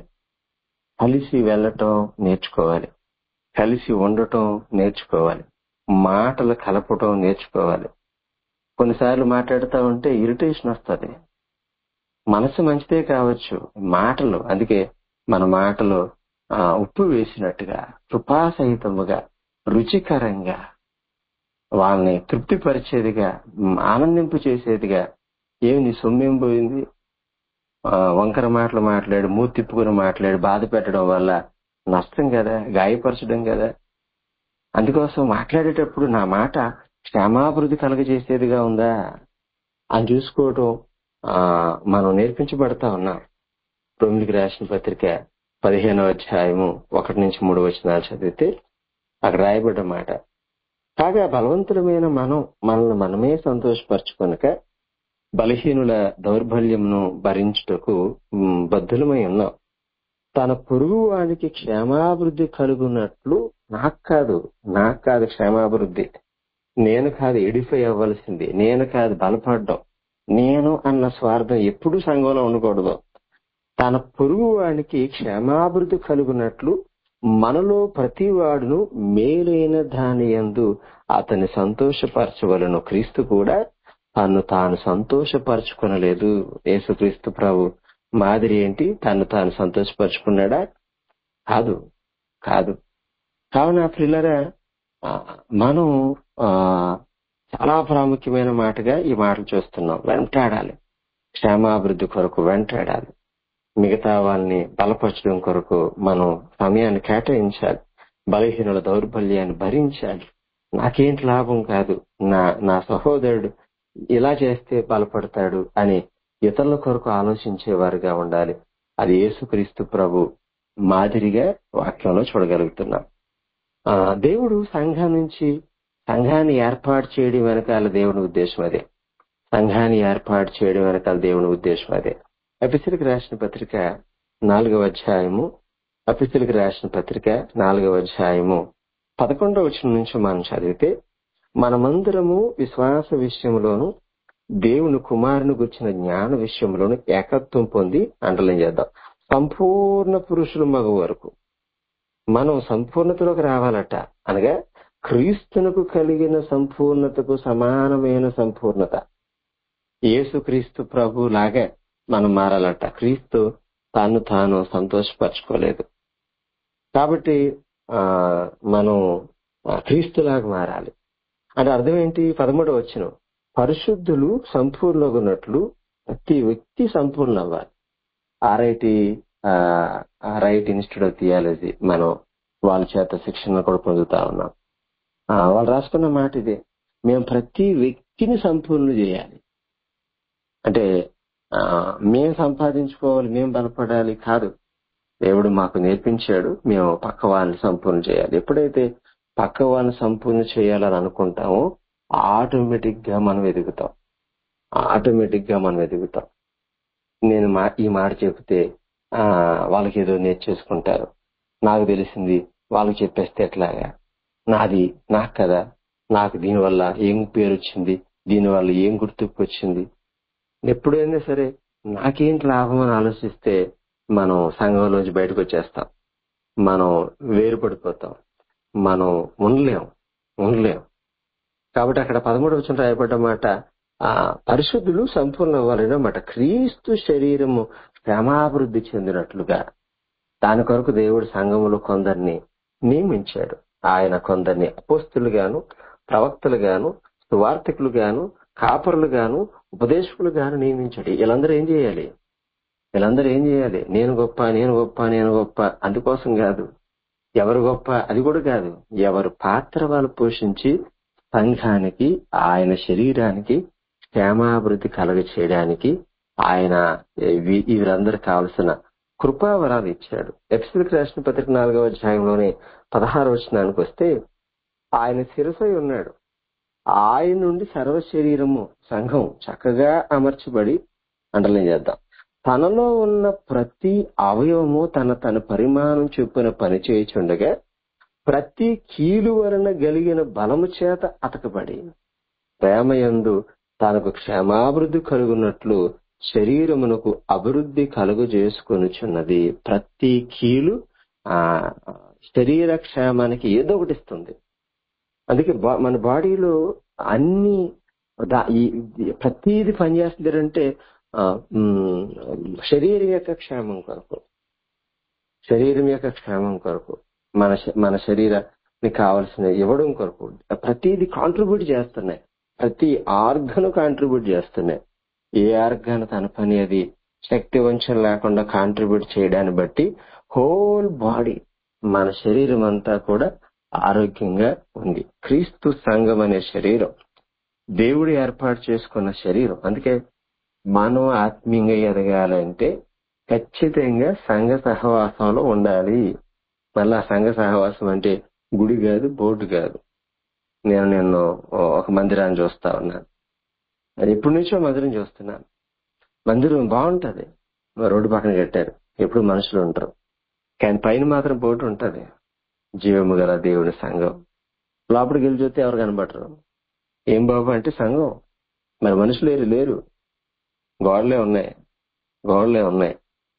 కలిసి వెళ్ళటం నేర్చుకోవాలి కలిసి ఉండటం నేర్చుకోవాలి మాటలు కలపటం నేర్చుకోవాలి కొన్నిసార్లు మాట్లాడుతూ ఉంటే ఇరిటేషన్ వస్తుంది మనసు మంచిదే కావచ్చు మాటలు అందుకే మన మాటలు ఆ, ఉప్పు వేసినట్టుగా కృపాసహితముగా రుచికరంగా వాళ్ళని తృప్తిపరిచేదిగా మ్, ఆనందింపు చేసేదిగా ఏమి నీ సొమ్మేం పోయింది ఆ, వంకర మాటలు మాట్లాడి మూతి తిప్పుకుని మాట్లాడి బాధ పెట్టడం వల్ల నష్టం కదా గాయపరచడం కదా అందుకోసం మాట్లాడేటప్పుడు నా మాట క్షేమాభివృద్ధి కలగజేసేదిగా ఉందా అని చూసుకోవటం ఆ, మనం నేర్పించబడతా ఉన్నాం తొమ్మిదికి రాసిన పత్రిక పదిహేనవ అధ్యాయము ఒకటి నుంచి మూడు వచనాలు చదివితే అక్కడ రాయబడ్డ మాట కాగా బలవంతులమైన మనం మనల్ని మనమే సంతోషపరచుకొనక బలహీనుల దౌర్బల్యమును భరించుటకు మ్, బద్ధులమై ఉన్నాం తన పొరుగు వానికి క్షేమాభివృద్ధి కలుగునట్లు నాకు కాదు నాకు కాదు క్షేమాభివృద్ధి నేను కాదు ఎడిఫై అవ్వాల్సింది నేను కాదు బలపడడం నేను అన్న స్వార్థం ఎప్పుడూ సంఘంలో ఉండకూడదు తన పొరుగు వానికి క్షేమాభివృద్ధి కలుగునట్లు మనలో ప్రతి వాడును మేలైన దాని యందు అతన్ని సంతోషపరచవలను క్రీస్తు కూడా తను తాను సంతోషపరచుకొనలేదు యేసుక్రీస్తు ప్రభు మాదిరి ఏంటి తను తాను సంతోషపరచుకున్నాడా కాదు కాదు కావున ప్రిల్లరా ఆ, మనం ఆ, చాలా ప్రాముఖ్యమైన మాటగా ఈ మాటలు చూస్తున్నాం వెంటాడాలి క్షేమాభివృద్ధి కొరకు వెంటాడాలి మిగతా వాళ్ళని బలపరచడం కొరకు మనం సమయాన్ని కేటాయించాలి బలహీనుల దౌర్బల్యాన్ని భరించాలి నాకేంటి లాభం కాదు నా నా సహోదరుడు ఇలా చేస్తే బలపడతాడు అని ఇతరుల కొరకు ఆలోచించేవారుగా ఉండాలి అది యేసుక్రీస్తు ప్రభు మాదిరిగా వాక్యంలో చూడగలుగుతున్నాం ఆ, దేవుడు సంఘం నుంచి సంఘాన్ని ఏర్పాటు చేయడం వెనకాల దేవుని ఉద్దేశం అదే సంఘాన్ని ఏర్పాటు చేయడం వెనకాల దేవుని ఉద్దేశం అదే ఎపిసిలికి రాసిన పత్రిక నాలుగవ అధ్యాయము ఎపిసిలికి రాసిన పత్రిక నాలుగవ అధ్యాయము పదకొండవ వచనం నుంచి మనం చదివితే మనమందరము విశ్వాస విషయంలోను దేవుని కుమారుని గుర్చిన జ్ఞాన విషయంలోను ఏకత్వం పొంది అండలం చేద్దాం సంపూర్ణ పురుషులు మగ వరకు మనం సంపూర్ణతలోకి రావాలట అనగా క్రీస్తునకు కలిగిన సంపూర్ణతకు సమానమైన సంపూర్ణత యేసుక్రీస్తు ప్రభు లాగా మనం మారాలట క్రీస్తు తాను తాను సంతోషపరచుకోలేదు కాబట్టి ఆ మనం ఆ, క్రీస్తులాగా మారాలి అంటే అర్థం ఏంటి పదమూడవ వచ్చిన పరిశుద్ధులు సంపూర్ణగున్నట్లు ప్రతి వ్యక్తి సంపూర్ణ అవ్వాలి RIT right institute of theology మనం వాళ్ళ చేత శిక్షణ కూడా పొందుతా ఉన్నాం ఆ, వాళ్ళు రాసుకున్న మాట ఇదే మేము ప్రతి వ్యక్తిని సంపూర్ణ చేయాలి అంటే ఆ, మేం సంపాదించుకోవాలి మేం బలపడాలి కాదు దేవుడు మాకు నేర్పించాడు మేము పక్క వాళ్ళని సంపూర్ణ చేయాలి ఎప్పుడైతే పక్క వాళ్ళని సంపూర్ణ చేయాలని అనుకుంటామో ఆటోమేటిక్ గా మనం ఎదుగుతాం ఆటోమేటిక్ గా మనం ఎదుగుతాం నేను మా ఈ మాట చెబితే ఆ వాళ్ళకి ఏదో నేర్చేసుకుంటారు నాకు తెలిసింది వాళ్ళకి చెప్పేస్తే ఎట్లాగా నాది నాకు కదా నాకు దీనివల్ల ఏం పేరు వచ్చింది దీనివల్ల ఏం గుర్తుకు వచ్చింది ఎప్పుడైనా సరే నాకేంటి లాభం అని ఆలోచిస్తే మనం సంఘంలోంచి బయటకు వచ్చేస్తాం మనం వేరుపడిపోతాం మనం ఉండలేం ఉండలేం కాబట్టి అక్కడ పదమూడు వచ్చిన రాయబడ్డ మాట ఆ పరిశుద్ధులు సంపూర్ణ అవ్వాలన్నమాట క్రీస్తు శరీరము శ్రమాభివృద్ధి చెందినట్లుగా దాని కొరకు దేవుడు సంఘములో కొందరిని నియమించాడు ఆయన కొందరిని అపోస్తులుగాను ప్రవక్తలుగాను సువార్థికులుగాను కాపరులుగాను ఉపదేశకులుగాను నియమించాడు వీళ్ళందరూ ఏం చేయాలి వీళ్ళందరూ ఏం చేయాలి నేను గొప్ప నేను గొప్ప నేను గొప్ప అందుకోసం కాదు ఎవరు గొప్ప అది కూడా కాదు ఎవరు పాత్ర వాళ్ళు పోషించి సంఘానికి ఆయన శరీరానికి క్షేమాభివృద్ధి కలగ చేయడానికి ఆయన వీ- వీరందరూ కావలసిన కృపావరాలు ఇచ్చాడు ఎపిసిల్కి రాసిన పత్రిక నాలుగవ అధ్యాయంలోని పదహారు వచనానికి వస్తే ఆయన శిరసై ఉన్నాడు ఆయన నుండి సర్వ శరీరము సంఘం చక్కగా అమర్చబడి అండర్లైన్ చేద్దాం తనలో ఉన్న ప్రతి అవయవము తన తన పరిమాణం చొప్పున పనిచేయుచుండగా ప్రతి కీలు వలన కలిగిన బలము చేత అతకబడి ప్రేమయందు తనకు క్షేమాభివృద్ధి కలుగున్నట్లు శరీరమునకు అభివృద్ధి కలుగు చేసుకొనుచున్నది ప్రతి కీలు ఆ శరీర క్షేమానికి ఏదో ఒకటి ఇస్తుంది అందుకే బా- మన బాడీలో అన్ని దా- ఈ- ఈ- ప్రతిది పనిచేస్తుందంటే ఆ, ఉమ్, శరీరం యొక్క క్షేమం కొరకు శరీరం యొక్క క్షేమం కొరకు మన శ- మన శరీరానికి కావలసిన ఇవ్వడం కొరకు ప్రతిది కాంట్రిబ్యూట్ చేస్తున్నాయి ప్రతి ఆర్గన్ కాంట్రిబ్యూట్ చేస్తున్నాయి ఏ ఆర్గాన్ తన పని అది శక్తి వంచన లేకుండా కాంట్రిబ్యూట్ చేయడాన్ని బట్టి హోల్ బాడీ మన శరీరం అంతా కూడా ఆరోగ్యంగా ఉంది క్రీస్తు సంఘం అనే శరీరం దేవుడు ఏర్పాటు చేసుకున్న శరీరం అందుకే మనం ఆత్మీయంగా ఎదగాలంటే ఖచ్చితంగా సంఘ సహవాసంలో ఉండాలి మళ్ళా సంఘ సహవాసం అంటే గుడి కాదు బోర్డు కాదు నేను నిన్ను ఒక మందిరాన్ని చూస్తా ఉన్నాను అది ఎప్పటి నుంచో మందిరం చూస్తున్నాను మందిరం బాగుంటది రోడ్డు పక్కన కట్టారు ఎప్పుడు మనుషులు ఉంటారు కానీ పైన మాత్రం బోర్డు ఉంటది జీవము గల దేవుని సంఘం లోపలికి వెళ్ళి చూస్తే ఎవరు కనబడరు ఏం బాబు అంటే సంఘం మరి మనుషులు లేరు లేరు గోడలే ఉన్నాయి గోడలే ఉన్నాయి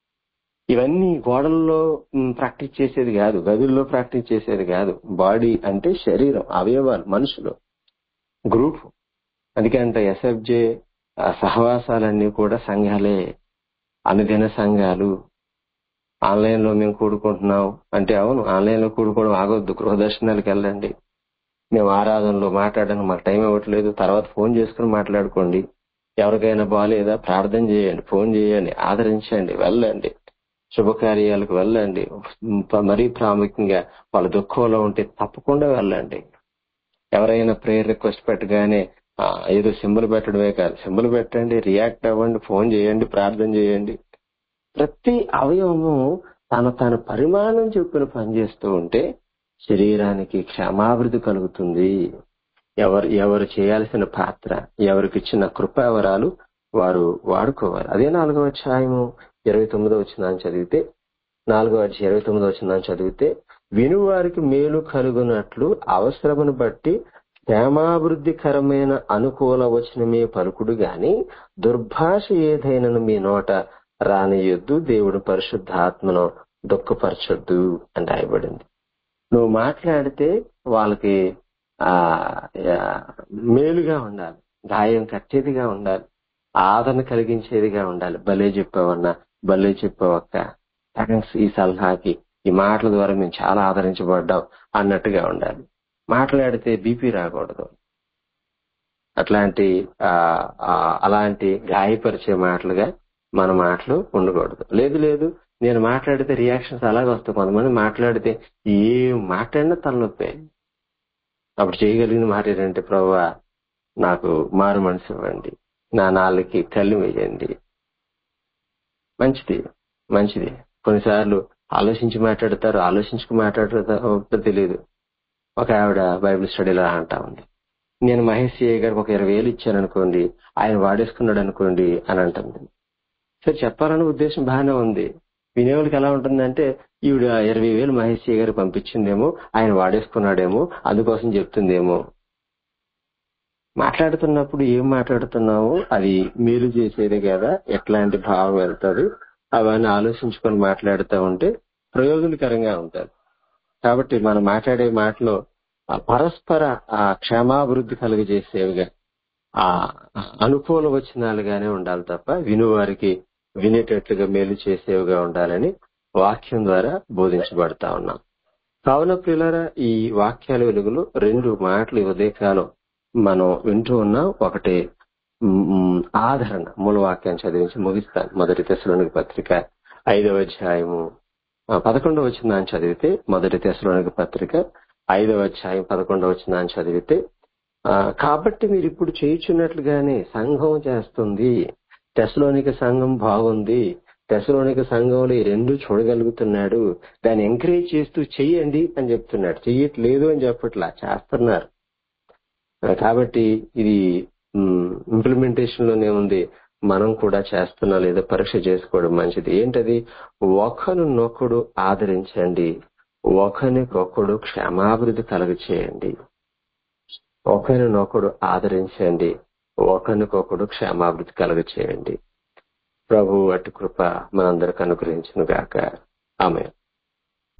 ఇవన్నీ గోడల్లో మ్, ప్రాక్టీస్ చేసేది కాదు గదుల్లో ప్రాక్టీస్ చేసేది కాదు బాడీ అంటే శరీరం అవయవాలు మనుషులు గ్రూప్ అందుకే అంటే ఎస్ఎఫ్జే సహవాసాలన్నీ కూడా సంఘాలే అనుదిన సంఘాలు ఆన్లైన్ లో మేము కూడుకుంటున్నాం అంటే అవును ఆన్లైన్ లో కూడుకోవడం ఆగొద్దు గృహదర్శనాలకు వెళ్ళండి మేము ఆరాధనలో మాట్లాడడానికి మాకు టైం ఇవ్వట్లేదు తర్వాత ఫోన్ చేసుకుని మాట్లాడుకోండి ఎవరికైనా బాగాలేదా ప్రార్థన చేయండి ఫోన్ చేయండి ఆదరించండి వెళ్ళండి శుభకార్యాలకు వెళ్ళండి ప- మరీ ప్రాముఖ్యంగా వాళ్ళ దుఃఖంలో ఉంటే తప్పకుండా వెళ్ళండి ఎవరైనా ప్రేయర్ రిక్వెస్ట్ పెట్టగానే ఆ, ఏదో సింబల్ పెట్టడమే కాదు సింబల్ పెట్టండి రియాక్ట్ అవ్వండి ఫోన్ చేయండి ప్రార్థన చేయండి ప్రతి అవయవము తన తన పరిమాణం చొప్పున పనిచేస్తూ ఉంటే శరీరానికి క్షమాభివృద్ధి కలుగుతుంది ఎవరు ఎవరు చేయాల్సిన పాత్ర ఎవరికి ఇచ్చిన కృపావరాలు వారు వాడుకోవాలి అదే నాలుగవ అధ్యాయము ఇరవై తొమ్మిదో వచ్చిన చదివితే నాలుగో అధ్యాయం ఇరవై తొమ్మిదో వచ్చిన చదివితే వినువారికి మేలు కలుగునట్లు అవసరమును బట్టి క్షేమాభివృద్ధికరమైన అనుకూల వచనమే పలుకుడు గాని దుర్భాష ఏదైనను మీ నోట రానియొద్దు దేవుడు పరిశుద్ధాత్మను దుఃఖపరచొద్దు అని రాయబడింది నువ్వు మాట్లాడితే వాళ్ళకి ఆ ఆ, మేలుగా ఉండాలి గాయం కట్టేదిగా ఉండాలి ఆదరణ కలిగించేదిగా ఉండాలి భలే చెప్పావన్నా భలే చెప్పావక్క థ్యాంక్స్ ఈ సలహాకి ఈ మాటల ద్వారా మేము చాలా ఆదరించబడ్డాం అన్నట్టుగా ఉండాలి మాట్లాడితే బీపీ రాకూడదు అట్లాంటి ఆ, ఆ, అలాంటి గాయపరిచే మాటలుగా మన మాటలు ఉండకూడదు లేదు లేదు నేను మాట్లాడితే రియాక్షన్స్ అలాగే వస్తాయి కొంతమంది మాట్లాడితే ఏం మాట్లాడినా తలనొప్పే అప్పుడు చేయగలిగిన మాట ఏంటంటే ప్రభా నాకు మారు మనసు ఇవ్వండి నా నాలుగుకి కళ్ళు వేయండి మంచిది మంచిది కొన్నిసార్లు ఆలోచించి మాట్లాడతారు ఆలోచించుకు మాట్లాడతారో తెలియదు ఒక ఆవిడ బైబిల్ స్టడీలో అంటా ఉంది నేను మహేష్ సిఐ గారికి ఒక ఇరవై వేలు ఇచ్చాను అనుకోండి ఆయన వాడేసుకున్నాడు అనుకోండి అని అంటుంది సరే చెప్పాలన్న ఉద్దేశం బాగానే ఉంది వినేవాళ్ళకి ఎలా ఉంటుందంటే ఈవిడ ఇరవై వేలు మహేష్ సిఐ గారికి పంపించిందేమో ఆయన వాడేసుకున్నాడేమో అందుకోసం చెప్తుందేమో మాట్లాడుతున్నప్పుడు ఏం మాట్లాడుతున్నావు అది మేలు చేసేదే కదా ఎట్లాంటి భావం వెళ్తుంది అవన్నీ ఆలోచించుకొని మాట్లాడుతూ ఉంటే ప్రయోజనకరంగా ఉంటుంది కాబట్టి మనం మాట్లాడే మాటలో ఆ పరస్పర ఆ క్షేమాభివృద్ధి కలుగజేసేవిగా ఆ అనుకూల వచనాలుగానే ఉండాలి తప్ప వినువారికి వినేటట్లుగా మేలు చేసేవిగా ఉండాలని వాక్యం ద్వారా బోధించబడతా ఉన్నాం కావున ప్రియులారా ఈ వాక్యాల వెలుగులో రెండు మాటలు ఈ ఉదయకాలం మనం వింటూ ఉన్నాం ఒకటి మ్, ఆదరణ మూలవాక్యాన్ని చదివించి ముగిస్తాను మొదటి తెశలోనికి పత్రిక ఐదవ అధ్యాయము ఆ, పదకొండవ వచ్చిందని చదివితే మొదటి తెశలోనికి పత్రిక ఐదవ అధ్యాయం పదకొండవ వచ్చిందని చదివితే ఆ, కాబట్టి మీరు ఇప్పుడు చేయుచున్నట్లుగానే సంఘం చేస్తుంది తెశలోనిక సంఘం బాగుంది తెశలోనిక సంఘంలో ఈ రెండు చూడగలుగుతున్నాడు దాన్ని ఎంకరేజ్ చేస్తూ చెయ్యండి అని చెప్తున్నాడు చెయ్యట్లేదు అని చెప్పట్లా చేస్తున్నారు ఆ, కాబట్టి ఇది ఇంప్లిమెంటేషన్ లోనే ఉంది మనం కూడా చేస్తున్నా లేదా పరీక్ష చేసుకోవడం మంచిది ఏంటది ఒకరినొకడు ఆదరించండి ఒకరికొకడు క్షమాభివృద్ధి కలుగ చేయండి ఒకరినొకడు ఆదరించండి ఒకరికొకడు క్షమాభివృద్ధి కలుగ చేయండి ప్రభు అటు కృప మనందరికి అనుగ్రహించును గాక ఆమె